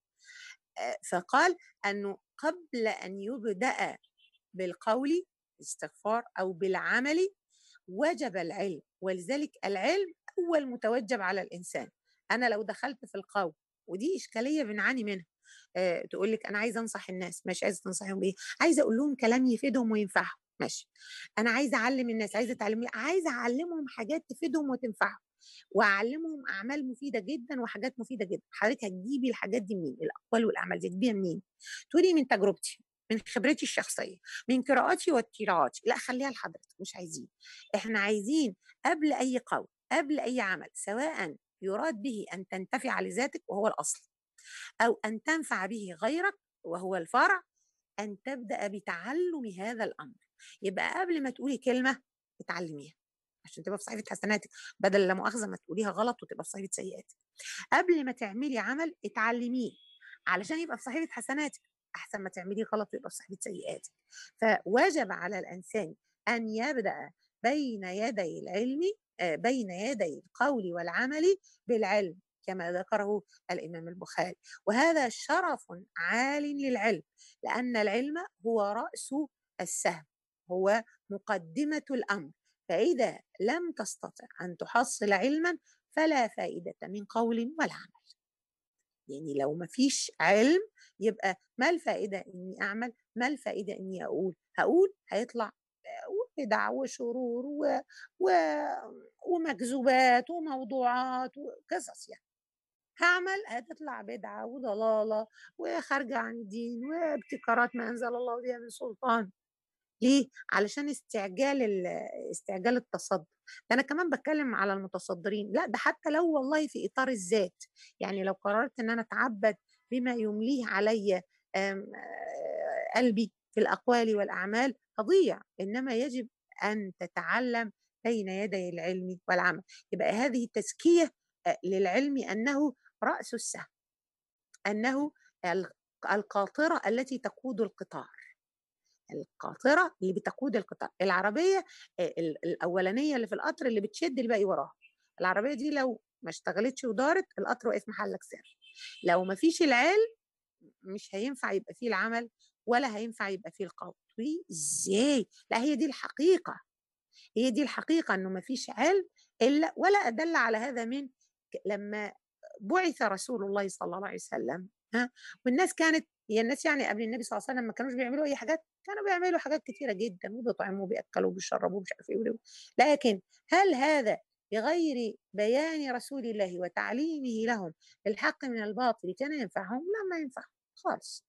فقال انه قبل ان يبدا بالقول استغفار او بالعمل وجب العلم ولذلك العلم اول متوجب على الانسان انا لو دخلت في القول ودي اشكاليه بنعاني منها أه تقول لك انا عايزه انصح الناس مش عايزه تنصحهم بايه عايزه اقول لهم كلام يفيدهم وينفعهم ماشي انا عايزه اعلم الناس عايزه اتعلم عايزه اعلمهم حاجات تفيدهم وتنفعهم واعلمهم اعمال مفيده جدا وحاجات مفيده جدا حضرتك هتجيبي الحاجات دي منين الاقوال والاعمال دي تجيبيها منين تقولي من تجربتي من خبرتي الشخصيه من قراءاتي واطلاعاتي لا خليها لحضرتك مش عايزين احنا عايزين قبل اي قول قبل اي عمل سواء يراد به ان تنتفع لذاتك وهو الاصل او ان تنفع به غيرك وهو الفرع ان تبدا بتعلم هذا الامر يبقى قبل ما تقولي كلمه اتعلميها عشان تبقى في صحيفه حسناتك بدل لا مؤاخذه ما تقوليها غلط وتبقى في صحيفه سيئاتك قبل ما تعملي عمل اتعلميه علشان يبقى في صحيفه حسناتك احسن ما تعملي غلط ويبقى في صحيفه سيئاتك فوجب على الانسان ان يبدا بين يدي العلم بين يدي القول والعمل بالعلم كما ذكره الامام البخاري وهذا شرف عال للعلم لان العلم هو راس السهم هو مقدمه الامر فاذا لم تستطع ان تحصل علما فلا فائده من قول ولا عمل يعني لو ما فيش علم يبقى ما الفائده اني اعمل ما الفائده اني اقول هقول هيطلع بدع وشرور و... و... ومكذوبات وموضوعات وقصص يعني هعمل هتطلع بدعة وضلالة وخارجة عن الدين وابتكارات ما أنزل الله بها من سلطان ليه؟ علشان استعجال استعجال التصدر ده أنا كمان بتكلم على المتصدرين لا ده حتى لو والله في إطار الذات يعني لو قررت إن أنا أتعبد بما يمليه علي قلبي في الأقوال والأعمال هضيع إنما يجب أن تتعلم بين يدي العلم والعمل يبقى هذه التزكية للعلم أنه رأس السهم أنه القاطرة التي تقود القطار القاطرة اللي بتقود القطار العربية الأولانية اللي في القطر اللي بتشد الباقي وراها العربية دي لو ما اشتغلتش ودارت القطر واقف محلك سر لو ما فيش العلم مش هينفع يبقى فيه العمل ولا هينفع يبقى فيه القول ازاي لا هي دي الحقيقة هي دي الحقيقة أنه ما فيش علم إلا ولا أدل على هذا من لما بعث رسول الله صلى الله عليه وسلم ها والناس كانت هي الناس يعني قبل النبي صلى الله عليه وسلم ما كانوش بيعملوا اي حاجات كانوا بيعملوا حاجات كثيره جدا وبيطعموا وبياكلوا وبيشربوا ومش عارف ايه لكن هل هذا بغير بيان رسول الله وتعليمه لهم الحق من الباطل كان ينفعهم لا ما ينفعهم خالص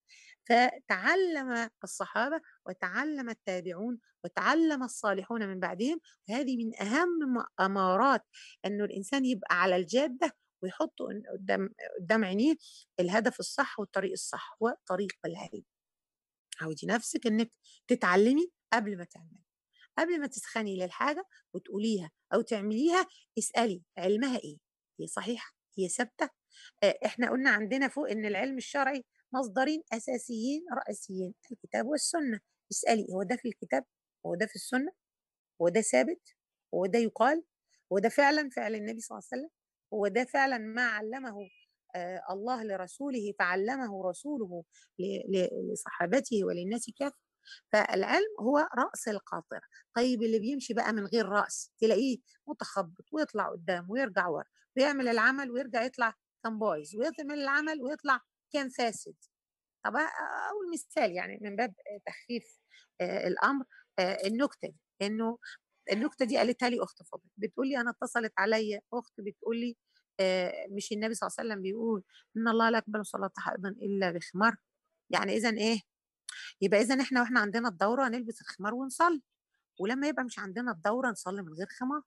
فتعلم الصحابه وتعلم التابعون وتعلم الصالحون من بعدهم وهذه من اهم امارات انه الانسان يبقى على الجاده ويحط قدام قدام عينيه الهدف الصح والطريق الصح وطريق العلم عودي نفسك انك تتعلمي قبل ما تعملي قبل ما تسخني للحاجة وتقوليها أو تعمليها اسألي علمها إيه هي صحيحة هي ثابتة إحنا قلنا عندنا فوق إن العلم الشرعي مصدرين أساسيين رئيسيين الكتاب والسنة اسألي هو ده في الكتاب هو ده في السنة هو ده ثابت هو ده يقال هو ده فعلا فعل النبي صلى الله عليه وسلم هو ده فعلا ما علمه آه الله لرسوله فعلمه رسوله لصحابته وللناس كافة فالعلم هو رأس القاطرة طيب اللي بيمشي بقى من غير رأس تلاقيه متخبط ويطلع قدام ويرجع ورا ويعمل العمل ويرجع يطلع كان بايظ ويعمل العمل ويطلع كان فاسد طب أول مثال يعني من باب تخفيف آه الأمر آه النكتة دي إنه النكته دي قالتها لي اخت فاضل بتقول لي انا اتصلت عليا اخت بتقول لي آه مش النبي صلى الله عليه وسلم بيقول ان الله لا يقبل صلاه ايضا الا بخمار يعني اذا ايه يبقى اذا احنا واحنا عندنا الدوره نلبس الخمار ونصلي ولما يبقى مش عندنا الدوره نصلي من غير خمار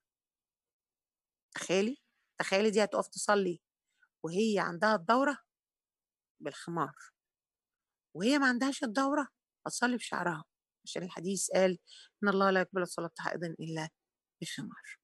تخيلي تخيلي دي هتقف تصلي وهي عندها الدوره بالخمار وهي ما عندهاش الدوره هتصلي بشعرها عشان الحديث قال ان الله لا يقبل الصلاه ايضا الا بخمار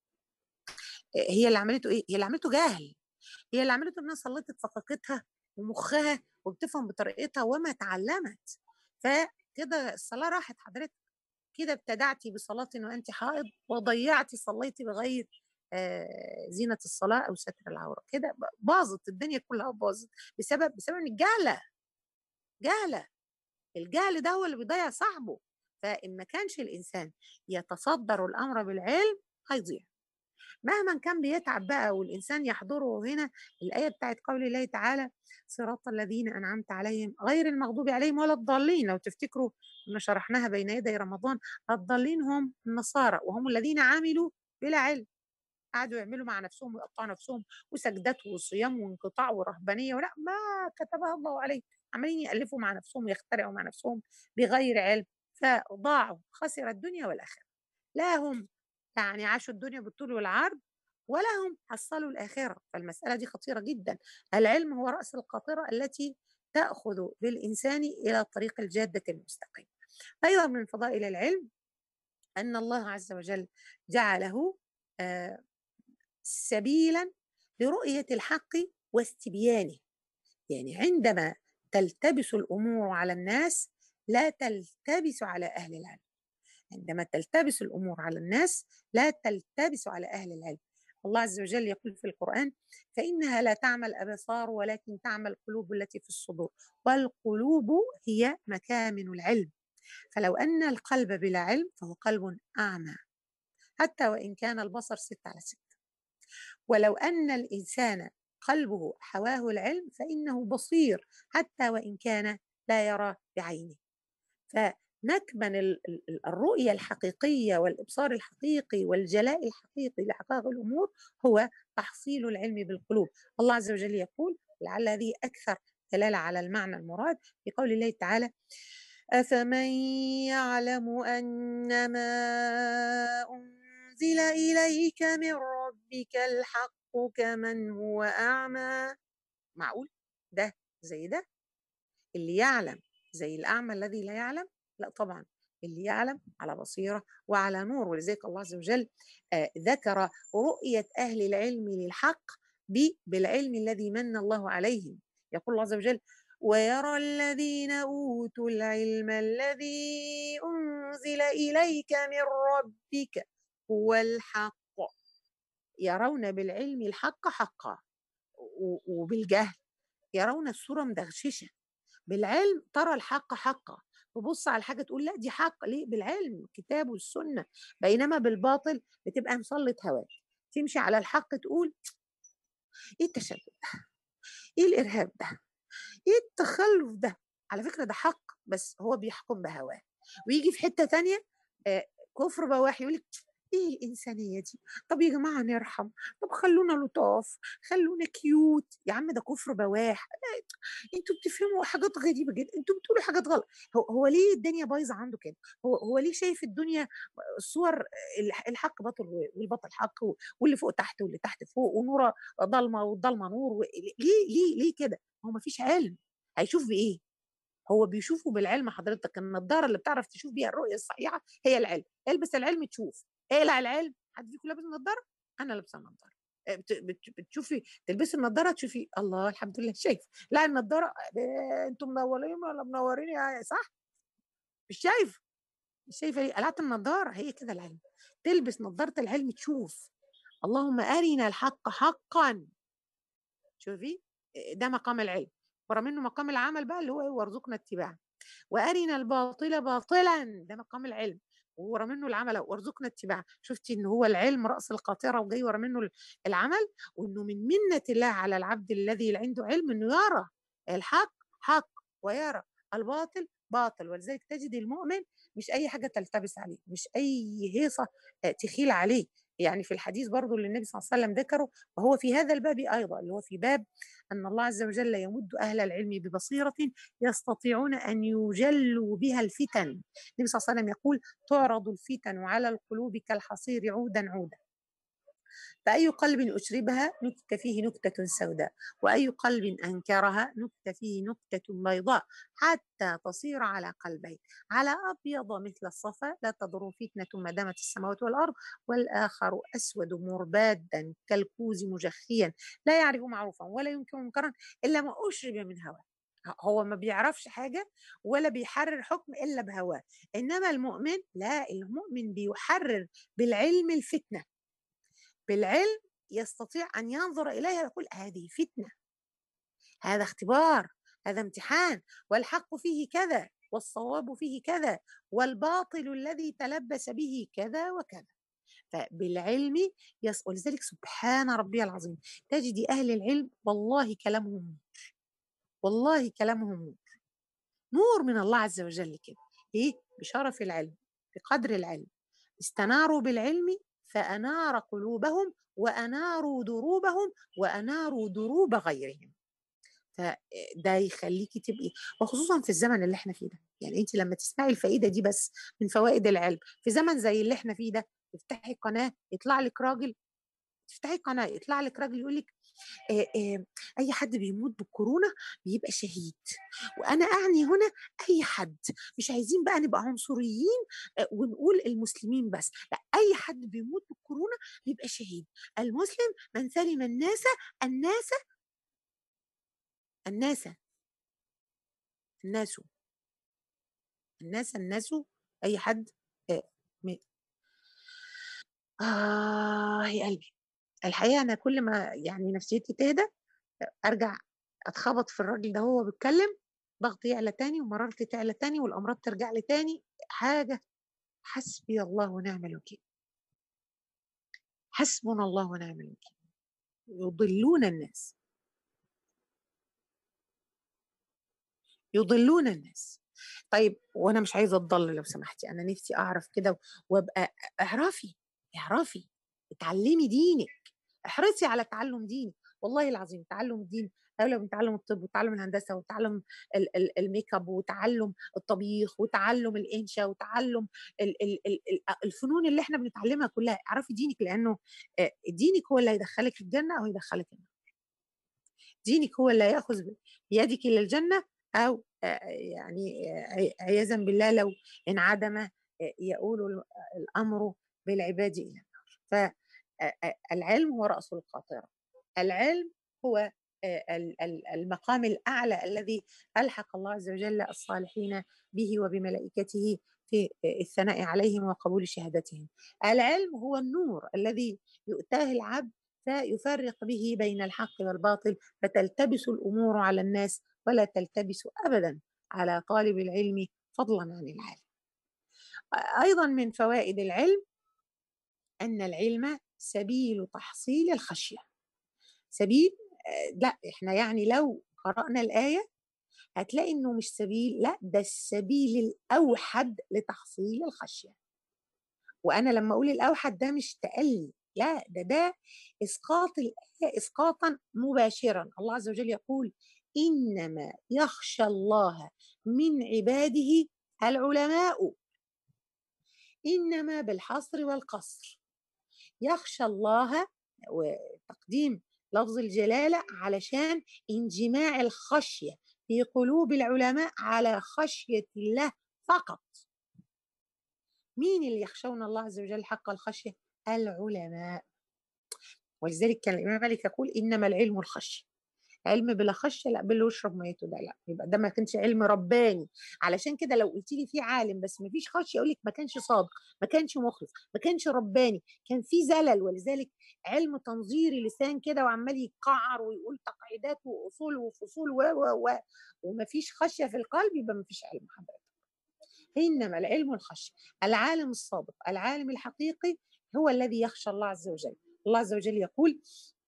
هي اللي عملته ايه هي اللي عملته جهل هي اللي عملته انها سلطت فقاقتها ومخها وبتفهم بطريقتها وما تعلمت فكده الصلاه راحت حضرتك كده ابتدعتي بصلاة وانت حائض وضيعتي صليتي بغير آه زينة الصلاة أو ستر العورة كده باظت الدنيا كلها باظت بسبب بسبب الجهلة جهلة الجهل ده هو اللي بيضيع صاحبه فإن ما كانش الإنسان يتصدر الأمر بالعلم هيضيع مهما كان بيتعب بقى والإنسان يحضره هنا الآية بتاعت قول الله تعالى صراط الذين أنعمت عليهم غير المغضوب عليهم ولا الضالين لو تفتكروا كنا شرحناها بين يدي رمضان الضالين هم النصارى وهم الذين عملوا بلا علم قعدوا يعملوا مع نفسهم ويقطعوا نفسهم وسجدات وصيام وانقطاع ورهبانيه ولا ما كتبها الله عليه عمالين يالفوا مع نفسهم ويخترعوا مع نفسهم بغير علم فضاعوا خسر الدنيا والاخره لا هم يعني عاشوا الدنيا بالطول والعرض ولا هم حصلوا الاخره فالمساله دي خطيره جدا العلم هو راس القاطره التي تاخذ بالانسان الى طريق الجاده المستقيم ايضا من فضائل العلم ان الله عز وجل جعله آه سبيلا لرؤيه الحق واستبيانه يعني عندما تلتبس الامور على الناس لا تلتبس على اهل العلم عندما تلتبس الامور على الناس لا تلتبس على اهل العلم الله عز وجل يقول في القران فانها لا تعمى الابصار ولكن تعمى القلوب التي في الصدور والقلوب هي مكامن العلم فلو ان القلب بلا علم فهو قلب اعمى حتى وان كان البصر ست على ست ولو ان الانسان قلبه حواه العلم فانه بصير حتى وان كان لا يرى بعينه فمكمن الرؤيه الحقيقيه والابصار الحقيقي والجلاء الحقيقي لحقائق الامور هو تحصيل العلم بالقلوب الله عز وجل يقول لعل هذه اكثر دلاله على المعنى المراد في قول الله تعالى افمن يعلم انما انزل اليك من ربك الحق كمن هو أعمى معقول ده زي ده اللي يعلم زي الأعمى الذي لا يعلم لا طبعا اللي يعلم على بصيرة وعلى نور ولذلك الله عز وجل آه ذكر رؤية أهل العلم للحق بالعلم الذي من الله عليهم يقول الله عز وجل ويرى الذين أوتوا العلم الذي أنزل إليك من ربك هو الحق يرون بالعلم الحق حقا وبالجهل يرون الصورة مدغششة بالعلم ترى الحق حقا تبص على حاجه تقول لا دي حق ليه بالعلم الكتاب والسنه بينما بالباطل بتبقى مسلط هواك تمشي على الحق تقول ايه التشدد ده ايه الارهاب ده ايه التخلف ده على فكره ده حق بس هو بيحكم بهواه ويجي في حته تانية آه كفر بواح يقول لك ايه الانسانيه دي طب يا جماعه نرحم طب خلونا لطاف خلونا كيوت يا عم ده كفر بواح انتوا بتفهموا حاجات غريبه جدا انتوا بتقولوا حاجات غلط هو, هو ليه الدنيا بايظه عنده كده هو هو ليه شايف الدنيا الصور الحق باطل والباطل حق واللي فوق تحت واللي تحت فوق ونور ضلمه والضلمه نور ليه ليه ليه كده هو ما فيش علم هيشوف بايه هو بيشوفه بالعلم حضرتك النضاره اللي بتعرف تشوف بيها الرؤيه الصحيحه هي العلم البس العلم تشوف اقلع العلم حد فيكم لابس نضاره انا لابسه نضاره بتشوفي تلبسي النضاره تشوفي الله الحمد لله شايف لا النضاره انتم منورين ولا منورين يا صح مش شايف مش شايفه ليه قلعت النضاره هي كده العلم تلبس نضاره العلم تشوف اللهم ارنا الحق حقا شوفي ده مقام العلم ورا منه مقام العمل بقى اللي هو وارزقنا اتباعه وارنا الباطل باطلا ده مقام العلم ورا منه العمل وارزقنا اتباعه شفتي ان هو العلم راس القاطره وجاي ورا منه العمل وانه من منه الله على العبد الذي عنده علم انه يرى الحق حق ويرى الباطل باطل ولذلك تجد المؤمن مش اي حاجه تلتبس عليه مش اي هيصه تخيل عليه يعني في الحديث برضو اللي النبي صلى الله عليه وسلم ذكره وهو في هذا الباب ايضا اللي هو في باب ان الله عز وجل يمد اهل العلم ببصيره يستطيعون ان يجلوا بها الفتن النبي صلى الله عليه وسلم يقول تعرض الفتن على القلوب كالحصير عودا عودا فأي قلب أشربها نكت فيه نكتة سوداء وأي قلب أنكرها نكت فيه نكتة بيضاء حتى تصير على قلبين على أبيض مثل الصفا لا تضر فتنة ما دامت السماوات والأرض والآخر أسود مربادا كالكوز مجخيا لا يعرف معروفا ولا ينكر منكرا إلا ما أشرب من هواه هو ما بيعرفش حاجة ولا بيحرر حكم إلا بهواه إنما المؤمن لا المؤمن بيحرر بالعلم الفتنة بالعلم يستطيع أن ينظر إليها ويقول هذه فتنة هذا اختبار هذا امتحان والحق فيه كذا والصواب فيه كذا والباطل الذي تلبس به كذا وكذا فبالعلم يس ولذلك سبحان ربي العظيم تجدي أهل العلم والله كلامهم نور والله كلامهم نور نور من الله عز وجل كده ليه؟ بشرف العلم بقدر العلم استناروا بالعلم فأنار قلوبهم وأناروا دروبهم وأناروا دروب غيرهم فده يخليكي تبقي وخصوصا في الزمن اللي احنا فيه ده يعني انت لما تسمعي الفائده دي بس من فوائد العلم في زمن زي اللي احنا فيه ده تفتحي قناه يطلع لك راجل تفتحي قناه يطلع لك راجل يقول لك آه آه اي حد بيموت بالكورونا بيبقى شهيد وانا اعني هنا اي حد مش عايزين بقى نبقى عنصريين آه ونقول المسلمين بس لا اي حد بيموت بالكورونا بيبقى شهيد المسلم من سلم الناس الناس الناس الناس الناس الناس اي حد آه يا قلبي الحقيقة أنا كل ما يعني نفسيتي تهدى أرجع أتخبط في الراجل ده وهو بيتكلم ضغطي يعلى تاني ومرارتي تعلى تاني والأمراض ترجع لي تاني حاجة حسبي الله ونعم الوكيل حسبنا الله ونعم الوكيل يضلون الناس يضلون الناس طيب وانا مش عايزه اتضل لو سمحتي انا نفسي اعرف كده وابقى اعرفي اعرفي اتعلمي دينك احرصي على تعلم دينك والله العظيم تعلم الدين اولى من تعلم الطب وتعلم الهندسه وتعلم الميك اب وتعلم الطبيخ وتعلم الانشاء وتعلم الفنون اللي احنا بنتعلمها كلها اعرفي دينك لانه دينك هو اللي هيدخلك الجنه او يدخلك النار دينك هو اللي هياخذ بيدك الى الجنه او يعني عياذا بالله لو انعدم يقول الامر بالعباد الى النار فالعلم هو راس القاطره العلم هو المقام الاعلى الذي الحق الله عز وجل الصالحين به وبملائكته في الثناء عليهم وقبول شهادتهم. العلم هو النور الذي يؤتاه العبد فيفرق به بين الحق والباطل فتلتبس الامور على الناس ولا تلتبس ابدا على طالب العلم فضلا عن العالم ايضا من فوائد العلم ان العلم سبيل تحصيل الخشيه سبيل لا احنا يعني لو قرانا الايه هتلاقي انه مش سبيل لا ده السبيل الاوحد لتحصيل الخشيه وانا لما اقول الاوحد ده مش تألي لا ده ده اسقاط الايه اسقاطا مباشرا الله عز وجل يقول انما يخشى الله من عباده العلماء انما بالحصر والقصر يخشى الله وتقديم لفظ الجلاله علشان انجماع الخشيه في قلوب العلماء على خشيه الله فقط مين اللي يخشون الله عز وجل حق الخشيه العلماء ولذلك كان الامام مالك يقول انما العلم الخشيه علم بلا خشيه لا باللي يشرب ميته ده لا يبقى ده ما كانش علم رباني علشان كده لو قلت لي في عالم بس ما فيش خشيه اقول لك ما كانش صادق ما كانش مخلص ما كانش رباني كان في زلل ولذلك علم تنظيري لسان كده وعمال يقعر ويقول تقعيدات واصول وفصول و و و وما فيش خشيه في القلب يبقى ما فيش علم حضرتك انما العلم الخشيه العالم الصادق العالم الحقيقي هو الذي يخشى الله عز وجل الله عز وجل يقول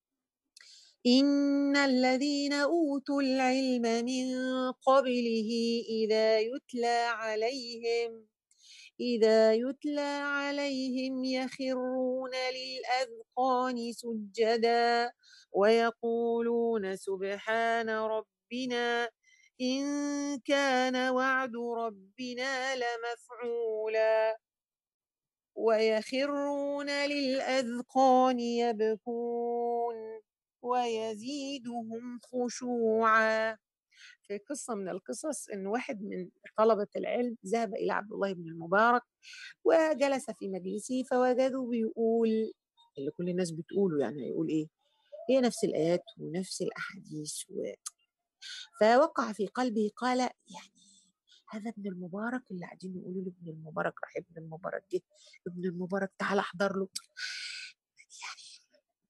إن الذين أوتوا العلم من قبله إذا يتلى عليهم إذا يتلى عليهم يخرون للأذقان سجدا ويقولون سبحان ربنا إن كان وعد ربنا لمفعولا ويخرون للأذقان يبكون ويزيدهم خشوعا في قصة من القصص إن واحد من طلبة العلم ذهب إلى عبد الله بن المبارك وجلس في مجلسه فوجده بيقول اللي كل الناس بتقوله يعني هيقول إيه هي نفس الآيات ونفس الأحاديث و... فوقع في قلبه قال يعني هذا ابن المبارك اللي قاعدين يقولوا له ابن المبارك راح ابن المبارك جه ابن المبارك تعال احضر له يعني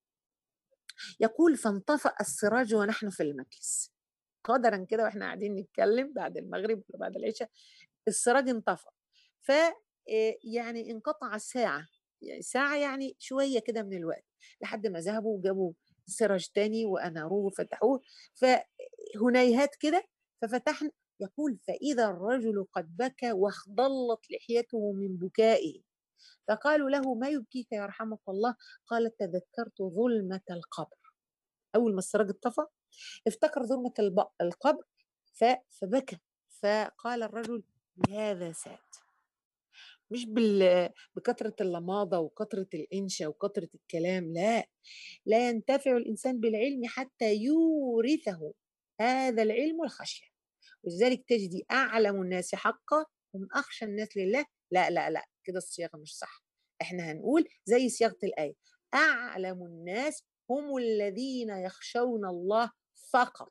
يقول فانطفأ السراج ونحن في المجلس قدرا كده واحنا قاعدين نتكلم بعد المغرب ولا بعد العشاء السراج انطفأ ف يعني انقطع الساعة يعني ساعة يعني شوية كده من الوقت لحد ما ذهبوا وجابوا سراج تاني وأناروه وفتحوه فهنيهات كده ففتحنا يقول فإذا الرجل قد بكى واخضلت لحيته من بكائه فقالوا له ما يبكيك يرحمك الله قال تذكرت ظلمة القبر أول ما السراج اتطفى افتكر ظلمة القبر فبكى فقال الرجل بهذا سات مش بال... بكثرة اللماضة وكثرة الإنشا وكثرة الكلام لا لا ينتفع الإنسان بالعلم حتى يورثه هذا العلم الخشية ولذلك تجدي أعلم الناس حقا هم أخشى الناس لله لا لا لا كده الصياغة مش صح احنا هنقول زي صياغة الآية أعلم الناس هم الذين يخشون الله فقط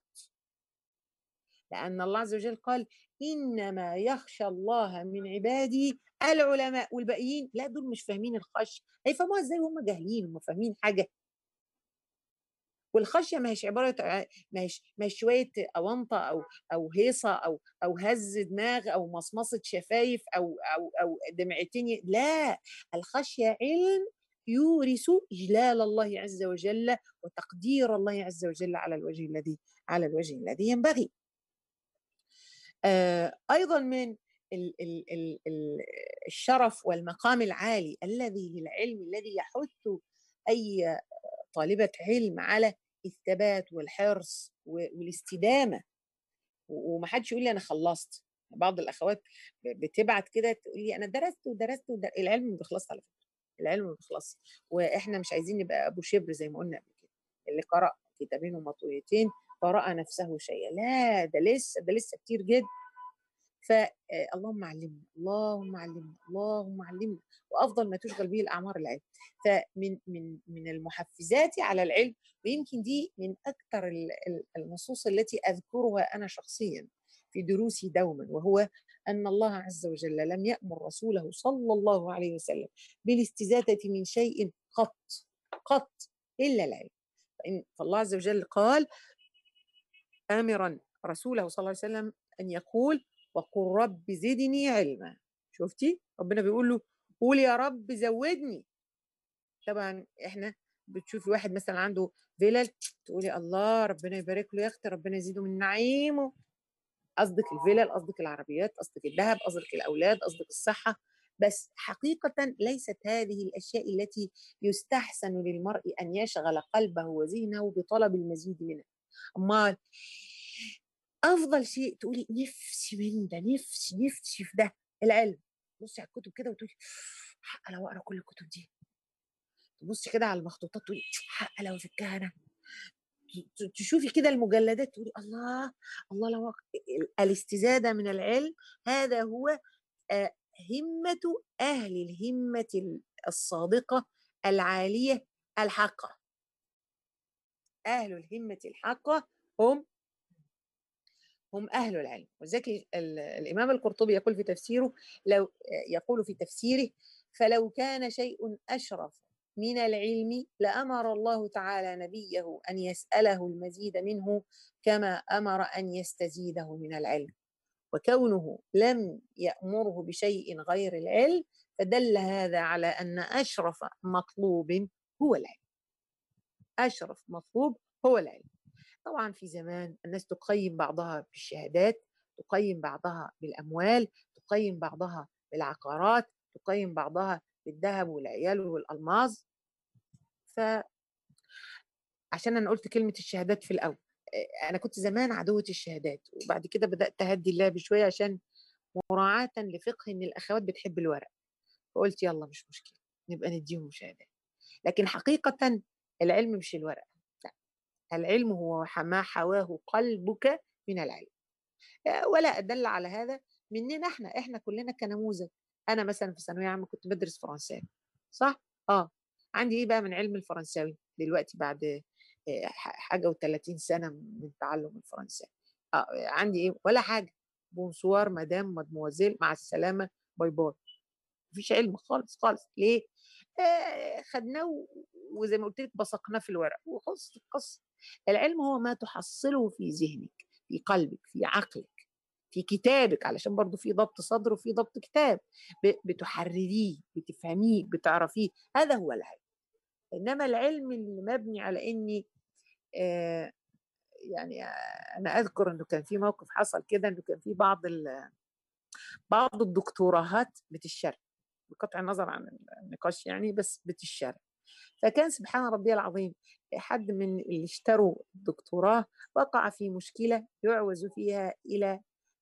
لأن الله عز وجل قال إنما يخشى الله من عباده العلماء والباقيين لا دول مش فاهمين الخشية هيفهموها ازاي وهم جاهلين هم فاهمين حاجة والخشيه ما هيش عباره ما هيش ما هيش شويه اونطه او او هيصه او او هز دماغ او مصمصه شفايف او او او دمعتين لا الخشيه علم يورث اجلال الله عز وجل وتقدير الله عز وجل على الوجه الذي على الوجه الذي ينبغي. آه ايضا من ال ال ال ال الشرف والمقام العالي الذي للعلم الذي يحث اي طالبه علم على الثبات والحرص والاستدامه ومحدش يقول لي انا خلصت بعض الاخوات بتبعت كده تقول لي انا درست ودرست ودرست العلم ما بيخلصش على فكره العلم ما بيخلصش واحنا مش عايزين نبقى ابو شبر زي ما قلنا قبل كده اللي قرأ كتابين ومطويتين فرأى نفسه شيئا لا ده لسه ده لسه كتير جدا فاللهم علمنا اللهم علمنا اللهم علمنا وافضل ما تشغل به الاعمار العلم فمن من من المحفزات على العلم ويمكن دي من اكثر النصوص التي اذكرها انا شخصيا في دروسي دوما وهو ان الله عز وجل لم يامر رسوله صلى الله عليه وسلم بالاستزاده من شيء قط قط الا العلم فالله عز وجل قال امرا رسوله صلى الله عليه وسلم ان يقول وقل رب زدني علما شفتي ربنا بيقول له قول يا رب زودني طبعا احنا بتشوفي واحد مثلا عنده فيلل تقولي الله ربنا يبارك له يا اختي ربنا يزيده من نعيمه قصدك الفيلل قصدك العربيات قصدك الذهب قصدك الاولاد قصدك الصحه بس حقيقة ليست هذه الأشياء التي يستحسن للمرء أن يشغل قلبه وذهنه بطلب المزيد منها أمال أفضل شيء تقولي نفسي من ده نفسي نفسي في ده العلم بصي على الكتب كده وتقولي حق لو أقرأ كل الكتب دي تبصي كده على المخطوطات تقولي حق لو فكها أنا تشوفي كده المجلدات تقولي الله الله لو الاستزادة من العلم هذا هو همة أهل الهمة الصادقة العالية الحقة أهل الهمة الحقة هم هم أهل العلم وذلك الإمام القرطبي يقول في تفسيره لو يقول في تفسيره فلو كان شيء أشرف من العلم لأمر الله تعالى نبيه أن يسأله المزيد منه كما أمر أن يستزيده من العلم وكونه لم يأمره بشيء غير العلم فدل هذا على أن أشرف مطلوب هو العلم أشرف مطلوب هو العلم طبعا في زمان الناس تقيم بعضها بالشهادات تقيم بعضها بالأموال تقيم بعضها بالعقارات تقيم بعضها بالذهب والعيال والألماظ ف عشان أنا قلت كلمة الشهادات في الأول انا كنت زمان عدوة الشهادات وبعد كده بدات اهدي اللعب بشويه عشان مراعاه لفقه ان الاخوات بتحب الورق فقلت يلا مش مشكله نبقى نديهم شهادات لكن حقيقه العلم مش الورق لا العلم هو ما حواه قلبك من العلم ولا ادل على هذا مننا احنا احنا كلنا كنموذج انا مثلا في ثانويه عامه كنت بدرس فرنساوي صح اه عندي ايه بقى من علم الفرنساوي دلوقتي بعد حاجه و30 سنه من تعلم الفرنساوي آه عندي ايه ولا حاجه بونسوار مدام مدموزيل مع السلامه باي باي مفيش علم خالص خالص ليه آه خدناه وزي ما قلت لك بصقناه في الورق وخلصت القصه العلم هو ما تحصله في ذهنك في قلبك في عقلك في كتابك علشان برضو في ضبط صدر وفي ضبط كتاب بتحرريه بتفهميه بتعرفيه هذا هو العلم انما العلم اللي مبني على اني آه يعني انا اذكر انه كان في موقف حصل كده انه كان في بعض بعض الدكتوراهات بتشتري بقطع النظر عن النقاش يعني بس بتشتري فكان سبحان ربي العظيم حد من اللي اشتروا الدكتوراه وقع في مشكلة يعوز فيها إلى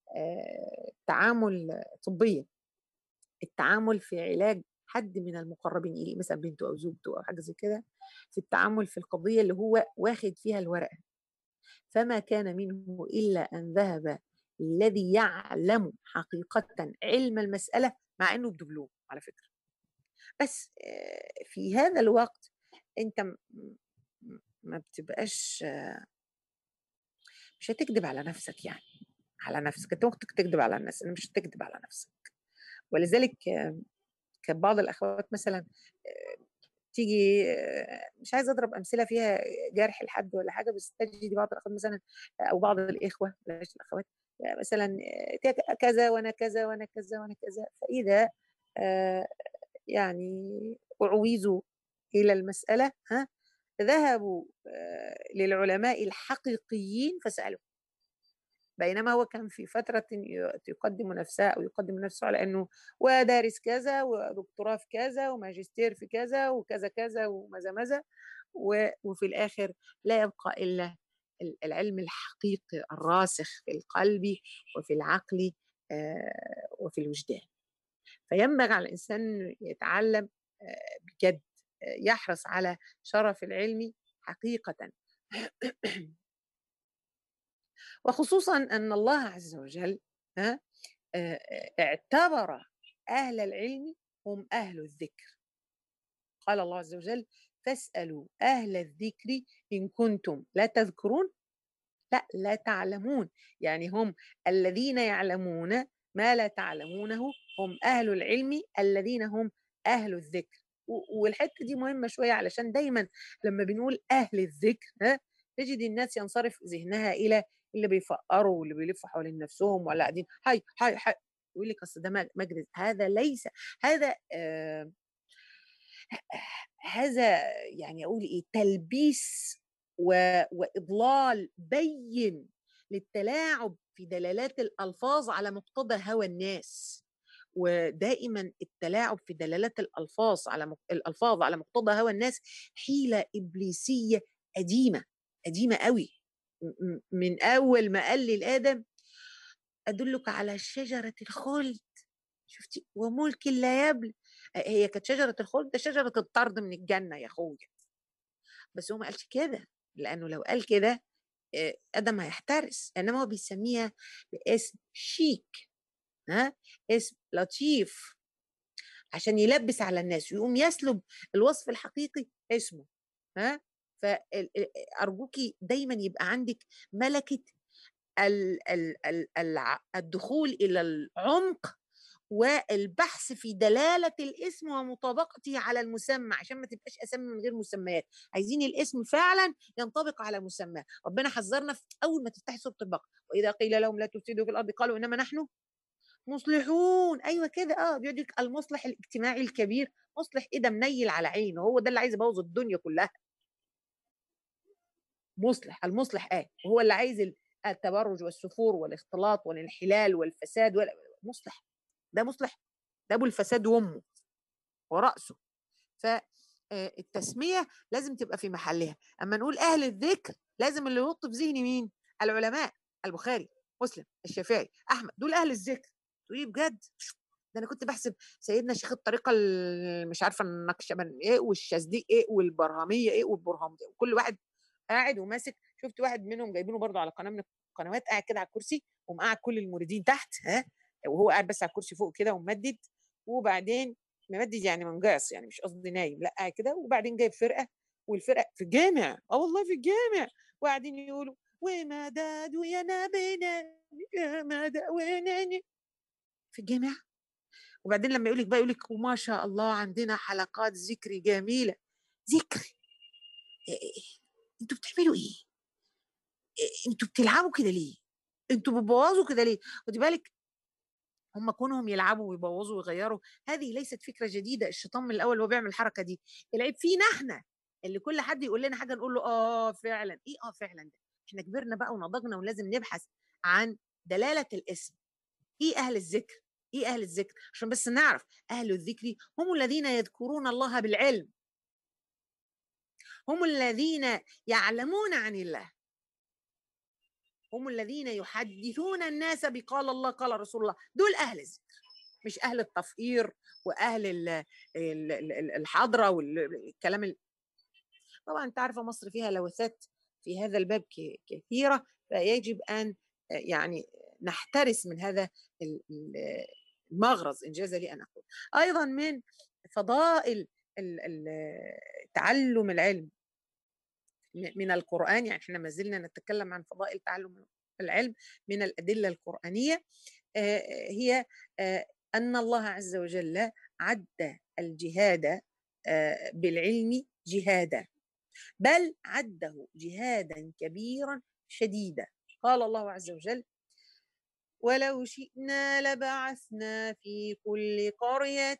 تعامل طبيا التعامل في علاج حد من المقربين إليه مثلا بنته أو زوجته أو حاجة زي كده في التعامل في القضية اللي هو واخد فيها الورقة فما كان منه إلا أن ذهب الذي يعلم حقيقة علم المسألة مع أنه بدبلوم على فكرة بس في هذا الوقت أنت ما بتبقاش مش هتكذب على نفسك يعني على نفسك انت ممكن تكذب على الناس مش هتكذب على نفسك ولذلك كان بعض الاخوات مثلا تيجي مش عايزه اضرب امثله فيها جرح لحد ولا حاجه بس تجد بعض الاخوات مثلا او بعض الاخوه بلاش الاخوات مثلا كذا وانا كذا وانا كذا وانا كذا فاذا يعني اعوزوا الى المساله ها ذهبوا للعلماء الحقيقيين فسالوا بينما هو كان في فترة يقدم نفسه أو يقدم نفسه على أنه ودارس كذا ودكتوراه في كذا وماجستير في كذا وكذا كذا وماذا ماذا وفي الآخر لا يبقى إلا العلم الحقيقي الراسخ في القلب وفي العقل وفي الوجدان فينبغي على الإنسان يتعلم بجد يحرص على شرف العلم حقيقة وخصوصا ان الله عز وجل اعتبر اهل العلم هم اهل الذكر قال الله عز وجل فاسالوا اهل الذكر ان كنتم لا تذكرون لا لا تعلمون يعني هم الذين يعلمون ما لا تعلمونه هم اهل العلم الذين هم اهل الذكر والحته دي مهمه شويه علشان دايما لما بنقول اهل الذكر ها تجد الناس ينصرف ذهنها الى اللي بيفقروا واللي بيلفوا حوالين نفسهم ولا قاعدين هاي هاي هاي يقول لك اصل ده مجلس هذا ليس هذا آه هذا يعني اقول ايه تلبيس و... واضلال بين للتلاعب في دلالات الالفاظ على مقتضى هوى الناس ودائما التلاعب في دلالات الالفاظ على مق... الالفاظ على مقتضى هوى الناس حيله ابليسيه قديمه قديمه قوي من اول ما قال لي لادم ادلك على شجره الخلد شفتي وملك لا يبلى هي كانت شجره الخلد ده شجره الطرد من الجنه يا اخويا بس هو ما قالش كده لانه لو قال كده ادم هيحترس انما هو بيسميها باسم شيك ها اسم لطيف عشان يلبس على الناس ويقوم يسلب الوصف الحقيقي اسمه ها فارجوكي دايما يبقى عندك ملكه الدخول الى العمق والبحث في دلالة الاسم ومطابقته على المسمى عشان ما تبقاش أسامي من غير مسميات عايزين الاسم فعلا ينطبق على مسماه ربنا حذرنا في أول ما تفتحي سورة البقرة وإذا قيل لهم لا تفسدوا في الأرض قالوا إنما نحن مصلحون ايوه كده اه بيقول لك المصلح الاجتماعي الكبير مصلح ايه ده منيل على عينه هو ده اللي عايز يبوظ الدنيا كلها مصلح المصلح ايه وهو اللي عايز التبرج والسفور والاختلاط والانحلال والفساد مصلح ده مصلح ده ابو الفساد وامه وراسه فالتسميه لازم تبقى في محلها اما نقول اهل الذكر لازم اللي يحط في ذهني مين العلماء البخاري مسلم الشافعي احمد دول اهل الذكر تقولي بجد ده انا كنت بحسب سيدنا شيخ الطريقه مش عارفه النقشبند ايه والشاذلي ايه والبرهاميه ايه والبرهام ايه وكل واحد قاعد وماسك شفت واحد منهم جايبينه برضه على قناه من القنوات قاعد كده على الكرسي ومقعد كل المريدين تحت ها وهو قاعد بس على الكرسي فوق كده وممدد وبعدين ممدد يعني منقاص يعني مش قصدي نايم لا قاعد كده وبعدين جايب فرقه والفرقه في الجامع اه والله في الجامع وقاعدين يقولوا ومداد يا نبينا يا مداد في الجامع وبعدين لما يقول لك بقى يقول لك وما شاء الله عندنا حلقات ذكر جميله ذكر انتوا بتعملوا ايه؟ انتوا بتلعبوا كده ليه؟ انتوا بتبوظوا كده ليه؟ خدي بالك هم كونهم يلعبوا ويبوظوا ويغيروا هذه ليست فكره جديده الشيطان من الاول هو بيعمل الحركه دي العيب فينا احنا اللي كل حد يقول لنا حاجه نقول له اه فعلا ايه اه فعلا ده احنا كبرنا بقى ونضجنا ولازم نبحث عن دلاله الاسم ايه اهل الذكر ايه اهل الذكر عشان بس نعرف اهل الذكر هم الذين يذكرون الله بالعلم هم الذين يعلمون عن الله هم الذين يحدثون الناس بقال الله قال رسول الله دول اهل الذكر مش اهل التفقير واهل الحضره والكلام طبعا انت عارفه مصر فيها لوثات في هذا الباب كثيره فيجب ان يعني نحترس من هذا المغرض انجاز لي ان اقول ايضا من فضائل تعلم العلم من القرآن يعني احنا ما زلنا نتكلم عن فضائل تعلم العلم من الأدلة القرآنية هي أن الله عز وجل عد الجهاد بالعلم جهادا بل عده جهادا كبيرا شديدا قال الله عز وجل ولو شئنا لبعثنا في كل قرية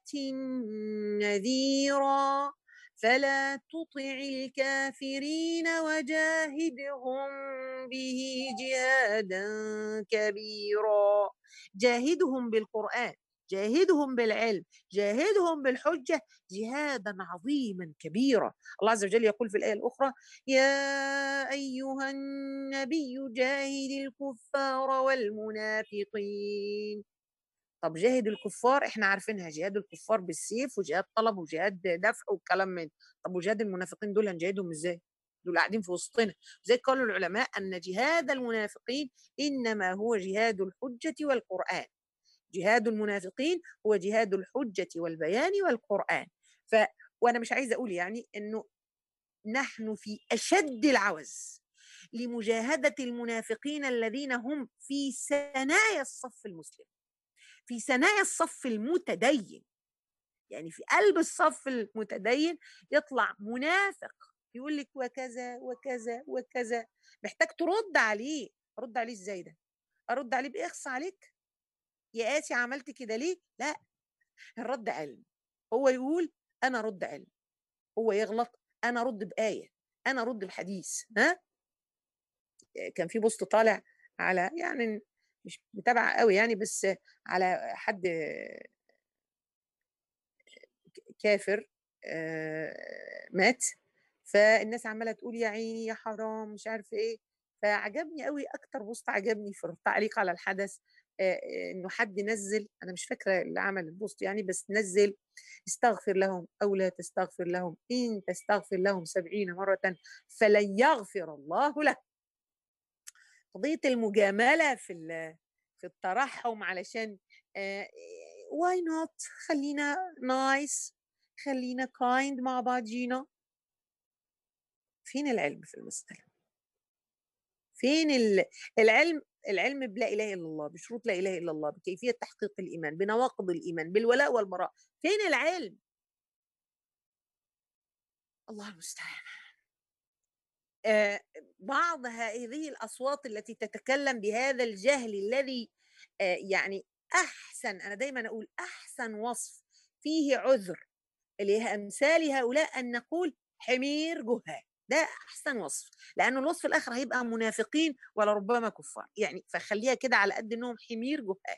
نذيرا فلا تطع الكافرين وجاهدهم به جهادا كبيرا جاهدهم بالقرآن جاهدهم بالعلم جاهدهم بالحجة جهادا عظيما كبيرا الله عز وجل يقول في الآية الأخرى يا أيها النبي جاهد الكفار والمنافقين طب جاهد الكفار احنا عارفينها جهاد الكفار بالسيف وجهاد طلب وجهاد دفع والكلام من طب وجهاد المنافقين دول هنجاهدهم ازاي؟ دول قاعدين في وسطنا زي قالوا العلماء ان جهاد المنافقين انما هو جهاد الحجه والقران جهاد المنافقين هو جهاد الحجه والبيان والقران ف وانا مش عايزه اقول يعني انه نحن في اشد العوز لمجاهده المنافقين الذين هم في ثنايا الصف المسلم في ثنايا الصف المتدين يعني في قلب الصف المتدين يطلع منافق يقول لك وكذا وكذا وكذا محتاج ترد عليه ارد عليه ازاي ده ارد عليه باخص عليك يا قاسي عملت كده ليه لا الرد علم هو يقول انا ارد علم هو يغلط انا ارد بايه انا ارد بحديث ها كان في بوست طالع على يعني مش متابعه قوي يعني بس على حد كافر مات فالناس عماله تقول يا عيني يا حرام مش عارفه ايه فعجبني قوي اكتر بوست عجبني في التعليق على الحدث انه حد نزل انا مش فاكره اللي عمل البوست يعني بس نزل استغفر لهم او لا تستغفر لهم ان تستغفر لهم سبعين مره فلن يغفر الله له قضيه المجامله في في الترحم علشان واي نوت خلينا نايس خلينا كايند مع بعضينا فين العلم في المسألة فين العلم العلم بلا اله الا الله بشروط لا اله الا الله بكيفيه تحقيق الايمان بنواقض الايمان بالولاء والبراء فين العلم الله المستعان آه بعض هذه الاصوات التي تتكلم بهذا الجهل الذي آه يعني احسن انا دايما اقول احسن وصف فيه عذر لامثال هؤلاء ان نقول حمير جهال ده احسن وصف لانه الوصف الاخر هيبقى منافقين ولربما كفار يعني فخليها كده على قد انهم حمير جهال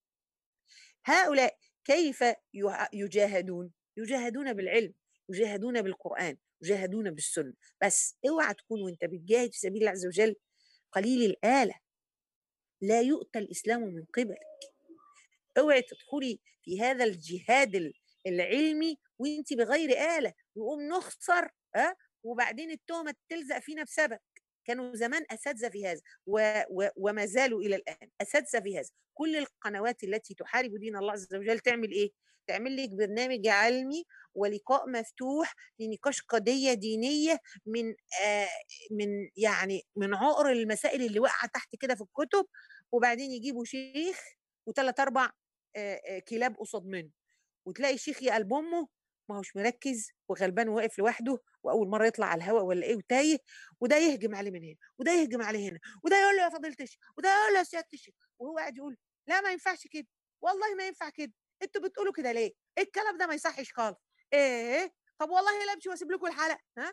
هؤلاء كيف يجاهدون يجاهدون بالعلم يجاهدون بالقران يجاهدون بالسنه بس اوعى تكون وانت بتجاهد في سبيل الله عز وجل قليل الاله لا يؤتى الاسلام من قبلك اوعي تدخلي في هذا الجهاد العلمي وانت بغير اله ويقوم نخسر ها وبعدين التهمه تلزق فينا بسبب كانوا زمان اساتذه في هذا و و وما زالوا الى الان اساتذه في هذا كل القنوات التي تحارب دين الله عز وجل تعمل ايه تعمل لك برنامج علمي ولقاء مفتوح لنقاش قضيه دينيه من آه من يعني من عقر المسائل اللي واقعه تحت كده في الكتب وبعدين يجيبوا شيخ وثلاث اربع آه آه كلاب قصاد منه وتلاقي الشيخ يقلب امه ما هوش مركز وغلبان واقف لوحده واول مره يطلع على الهواء ولا ايه وتايه وده يهجم عليه من هنا وده يهجم عليه هنا وده يقول له يا فضيله الشيخ وده يقول له يا سياده الشيخ وهو قاعد يقول لا ما ينفعش كده والله ما ينفع كده انتوا بتقولوا كده ليه الكلام ده ما يصحش خالص ايه طب والله لا امشي واسيب لكم الحلقه ها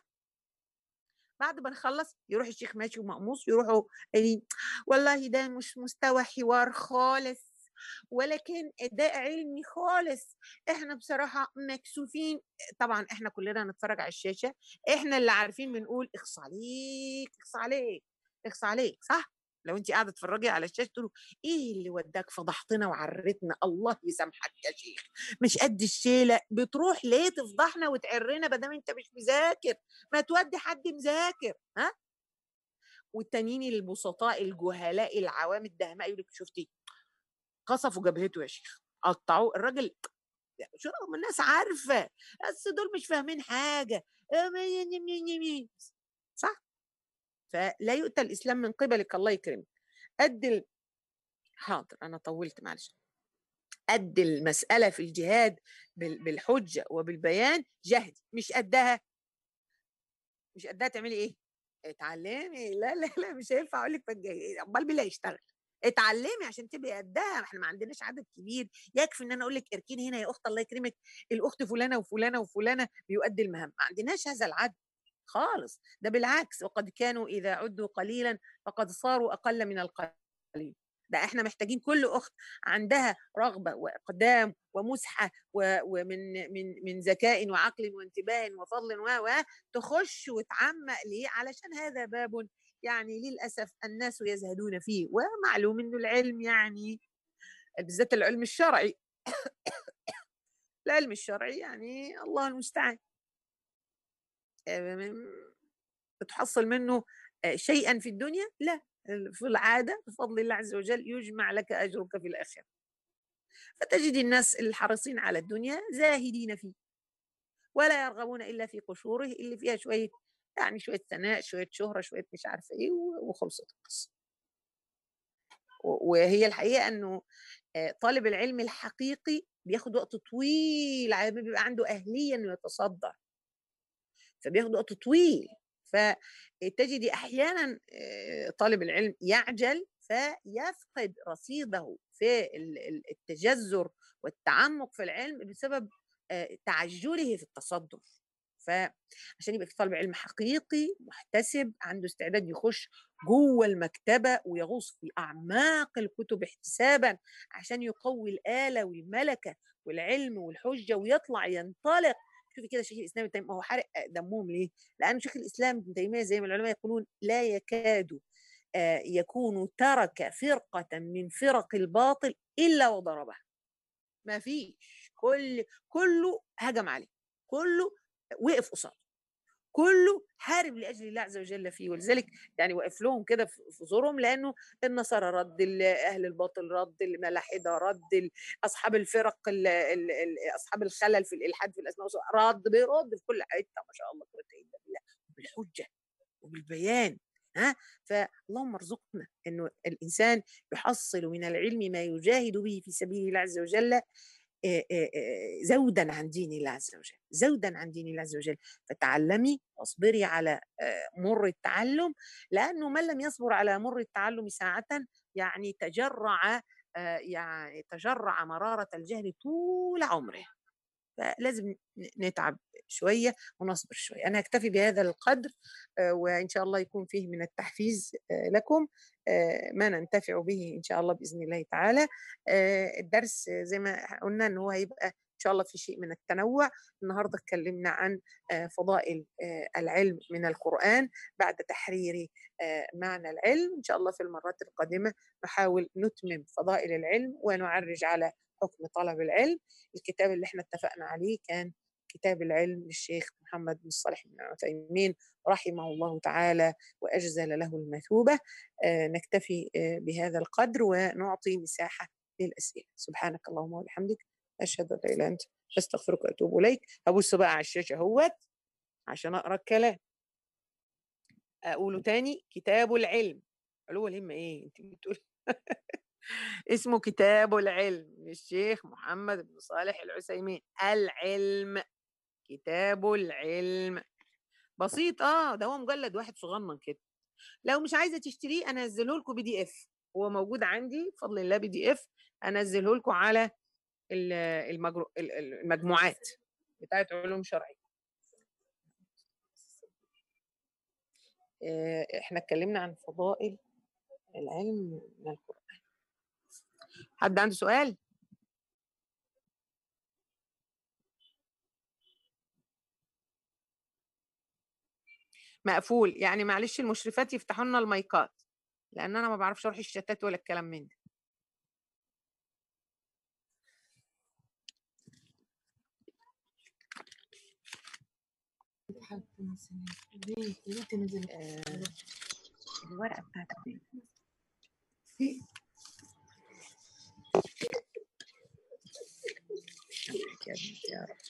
بعد ما نخلص يروح الشيخ ماشي ومقموص يروحوا والله ده مش مستوى حوار خالص ولكن اداء علمي خالص احنا بصراحه مكسوفين طبعا احنا كلنا نتفرج على الشاشه احنا اللي عارفين بنقول اخص عليك اخص عليك اخص عليك صح لو انت قاعده تتفرجي على الشاشه تقولوا ايه اللي وداك فضحتنا وعرتنا الله يسامحك يا شيخ مش قد الشيله بتروح ليه تفضحنا وتعرنا ما دام انت مش مذاكر ما تودي حد مذاكر ها والتانيين البسطاء الجهلاء العوام الدهماء يقول لك شفتي قصفوا جبهته يا شيخ قطعوه الراجل شو رغم الناس عارفه بس دول مش فاهمين حاجه صح فلا يؤتى الاسلام من قبلك الله يكرمك قد حاضر انا طولت معلش قد المساله في الجهاد بالحجه وبالبيان جهدي مش قدها مش قدها تعملي ايه اتعلمي لا لا لا مش هينفع اقول لك امال بالله يشتغل اتعلمي عشان تبقي قدها احنا ما عندناش عدد كبير يكفي ان انا اقول لك اركني هنا يا اخت الله يكرمك الاخت فلانه وفلانه وفلانه بيؤدي المهام ما عندناش هذا العدد خالص ده بالعكس وقد كانوا اذا عدوا قليلا فقد صاروا اقل من القليل ده احنا محتاجين كل اخت عندها رغبه واقدام ومسحه ومن من من ذكاء وعقل وانتباه وفضل و تخش وتعمق ليه علشان هذا باب يعني للاسف الناس يزهدون فيه ومعلوم انه العلم يعني بالذات العلم الشرعي العلم الشرعي يعني الله المستعان بتحصل منه شيئا في الدنيا لا في العادة بفضل الله عز وجل يجمع لك أجرك في الآخرة فتجد الناس الحريصين على الدنيا زاهدين فيه ولا يرغبون إلا في قشوره اللي فيها شوية يعني شوية ثناء شوية شهرة شوية مش عارفة إيه وخلصت القصة وهي الحقيقة أنه طالب العلم الحقيقي بياخد وقت طويل على ما بيبقى عنده أهلية إنه يتصدر فبياخد وقت طويل فتجدي احيانا آه، طالب العلم يعجل فيفقد رصيده في التجذر والتعمق في العلم بسبب آه، تعجله في التصدر فعشان يبقى في طالب علم حقيقي محتسب عنده استعداد يخش جوه المكتبه ويغوص في اعماق الكتب احتسابا عشان يقوي الاله والملكه والعلم والحجه ويطلع ينطلق شوفي كده شيخ الاسلام ابن هو حرق دمهم ليه؟ لان شيخ الاسلام ابن تيميه زي ما العلماء يقولون لا يكاد آه، يكون ترك فرقه من فرق الباطل الا وضربها ما فيش كل كله هجم عليه كله وقف قصاده كله حارب لاجل الله عز وجل فيه ولذلك يعني وقف لهم كده في زورهم لانه النصارى رد اهل الباطل رد الملاحده رد اصحاب الفرق ال ال ال اصحاب الخلل في الالحاد في الاسماء رد بيرد في كل حته ما شاء الله قوه الا بالله بالحجه وبالبيان ها فاللهم ارزقنا انه الانسان يحصل من العلم ما يجاهد به في سبيل الله عز وجل زودا عن دين الله عز وجل زودا عن دين الله عز وجل فتعلمي واصبري على مر التعلم لأنه من لم يصبر على مر التعلم ساعة يعني تجرع يعني تجرع مرارة الجهل طول عمره فلازم نتعب شويه ونصبر شويه انا هكتفي بهذا القدر وان شاء الله يكون فيه من التحفيز لكم ما ننتفع به ان شاء الله باذن الله تعالى الدرس زي ما قلنا ان هو هيبقى ان شاء الله في شيء من التنوع النهارده اتكلمنا عن فضائل العلم من القران بعد تحرير معنى العلم ان شاء الله في المرات القادمه نحاول نتمم فضائل العلم ونعرج على حكم طلب العلم الكتاب اللي احنا اتفقنا عليه كان كتاب العلم للشيخ محمد بن صالح بن عثيمين رحمه الله تعالى وأجزل له المثوبة آه نكتفي آه بهذا القدر ونعطي مساحة للأسئلة سبحانك اللهم وبحمدك أشهد أن لا إله إلا أنت أستغفرك وأتوب إليك أبص بقى على الشاشة اهوت عشان أقرأ الكلام أقوله تاني كتاب العلم علو الهمة إيه أنت بتقول اسمه كتاب العلم للشيخ محمد بن صالح العثيمين العلم كتاب العلم بسيط اه ده هو مجلد واحد صغنن كده لو مش عايزه تشتريه انا انزله لكم بي دي اف هو موجود عندي بفضل الله بي دي اف انزله لكم على المجرو... المجموعات بتاعت علوم شرعيه احنا اتكلمنا عن فضائل العلم من القرآن حد عنده سؤال؟ مقفول يعني معلش المشرفات يفتحوا لنا المايكات لان انا ما بعرفش اروح الشتات ولا الكلام من ده آه الورقه بتاعتك فين؟ يا رب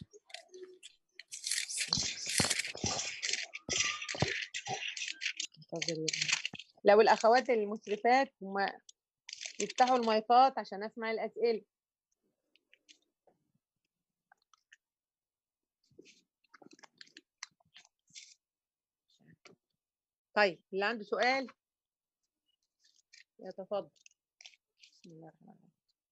لو الاخوات المشرفات هم يفتحوا المايكات عشان اسمع الاسئله طيب اللي عنده سؤال يتفضل بسم الله الرحمن الرحيم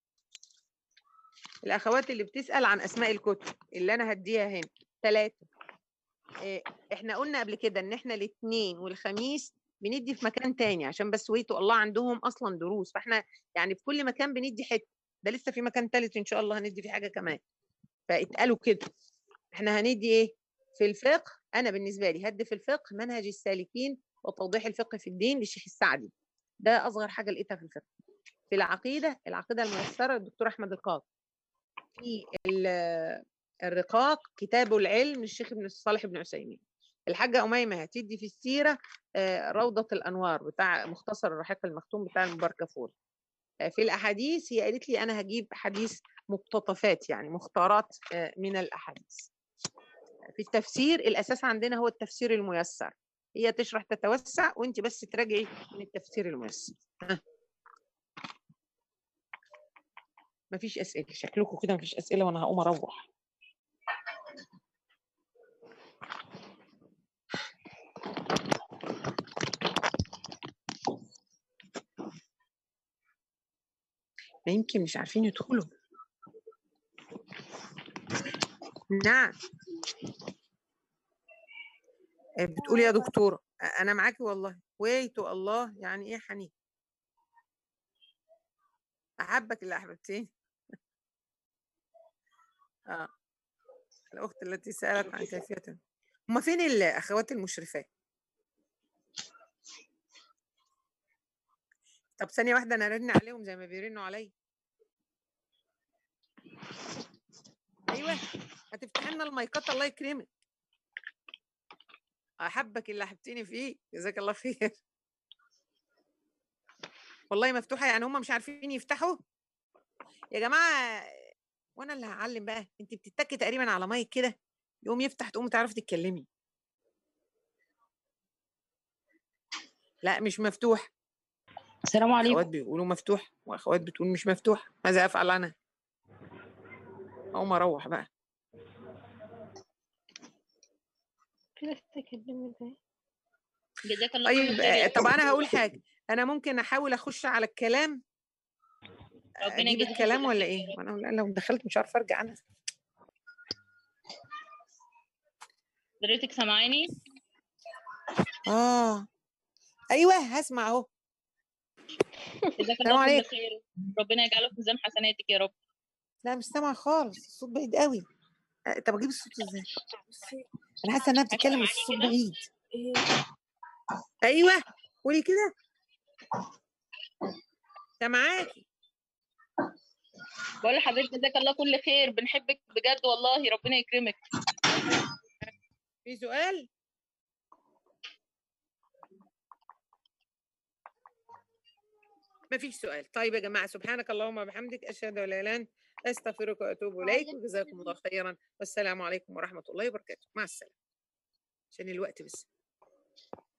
الاخوات اللي بتسال عن اسماء الكتب اللي انا هديها هنا ثلاثه احنا قلنا قبل كده ان احنا الاثنين والخميس بندي في مكان تاني عشان بس ويتوا الله عندهم اصلا دروس فاحنا يعني في كل مكان بندي حته ده لسه في مكان ثالث ان شاء الله هندي فيه حاجه كمان فاتقالوا كده احنا هندي ايه في الفقه انا بالنسبه لي هدي في الفقه منهج السالكين وتوضيح الفقه في الدين للشيخ السعدي ده اصغر حاجه لقيتها في الفقه في العقيده العقيده الميسره للدكتور احمد القاضي في الرقاق كتاب العلم للشيخ ابن صالح بن عثيمين الحاجة أميمة هتدي في السيرة روضة الأنوار بتاع مختصر الرحيق المختوم بتاع المباركفور في الأحاديث هي قالت لي أنا هجيب حديث مقتطفات يعني مختارات من الأحاديث في التفسير الأساس عندنا هو التفسير الميسر هي تشرح تتوسع وانت بس تراجعي من التفسير الميسر مفيش أسئلة شكلكم كده مفيش أسئلة وأنا هقوم أروح ما يمكن مش عارفين يدخلوا نعم آه، بتقولي يا دكتورة آه، أنا معاكي والله ويتو الله يعني إيه حنين أحبك اللي أحببتيني آه الأخت التي سألت عن كيفية هما فين الأخوات المشرفات طب ثانية واحدة أنا أرن عليهم زي ما بيرنوا عليا أيوه هتفتح لنا المايكات الله يكرمك أحبك اللي أحبتيني فيه جزاك الله خير والله مفتوحة يعني هم مش عارفين يفتحوا يا جماعة وأنا اللي هعلم بقى أنت بتتكي تقريبا على مايك كده يقوم يفتح تقوم تعرفي تتكلمي لا مش مفتوح السلام اخوات عليكم بيقولوا مفتوح واخوات بتقول مش مفتوح ماذا افعل انا اقوم اروح بقى كده تكلمي ازاي جزاك الله طيب كل خير يا آه، طب انا هقول حاجه انا ممكن احاول اخش على الكلام ربنا اجيب يجزيك الكلام كل ولا خير ايه يا رب. وانا لو دخلت مش عارفه ارجع انا حضرتك سامعاني اه ايوه هسمع اهو جزاك السلام الله كل عليكم خير ربنا يجعله في ميزان حسناتك يا رب لا مش سامعه خالص الصوت بعيد قوي آه، طب اجيب الصوت ازاي انا حاسه انها بتتكلم بس هتسمعاني الصوت كده بعيد ايوه قولي كده سامعاكي بقول لحضرتك جزاك الله كل خير بنحبك بجد والله ربنا يكرمك في سؤال ما فيش سؤال طيب يا جماعة سبحانك اللهم وبحمدك أشهد أن لا إله إلا أنت أستغفرك وأتوب إليك وجزاكم الله خيرا والسلام عليكم ورحمة الله وبركاته مع السلامة عشان الوقت بس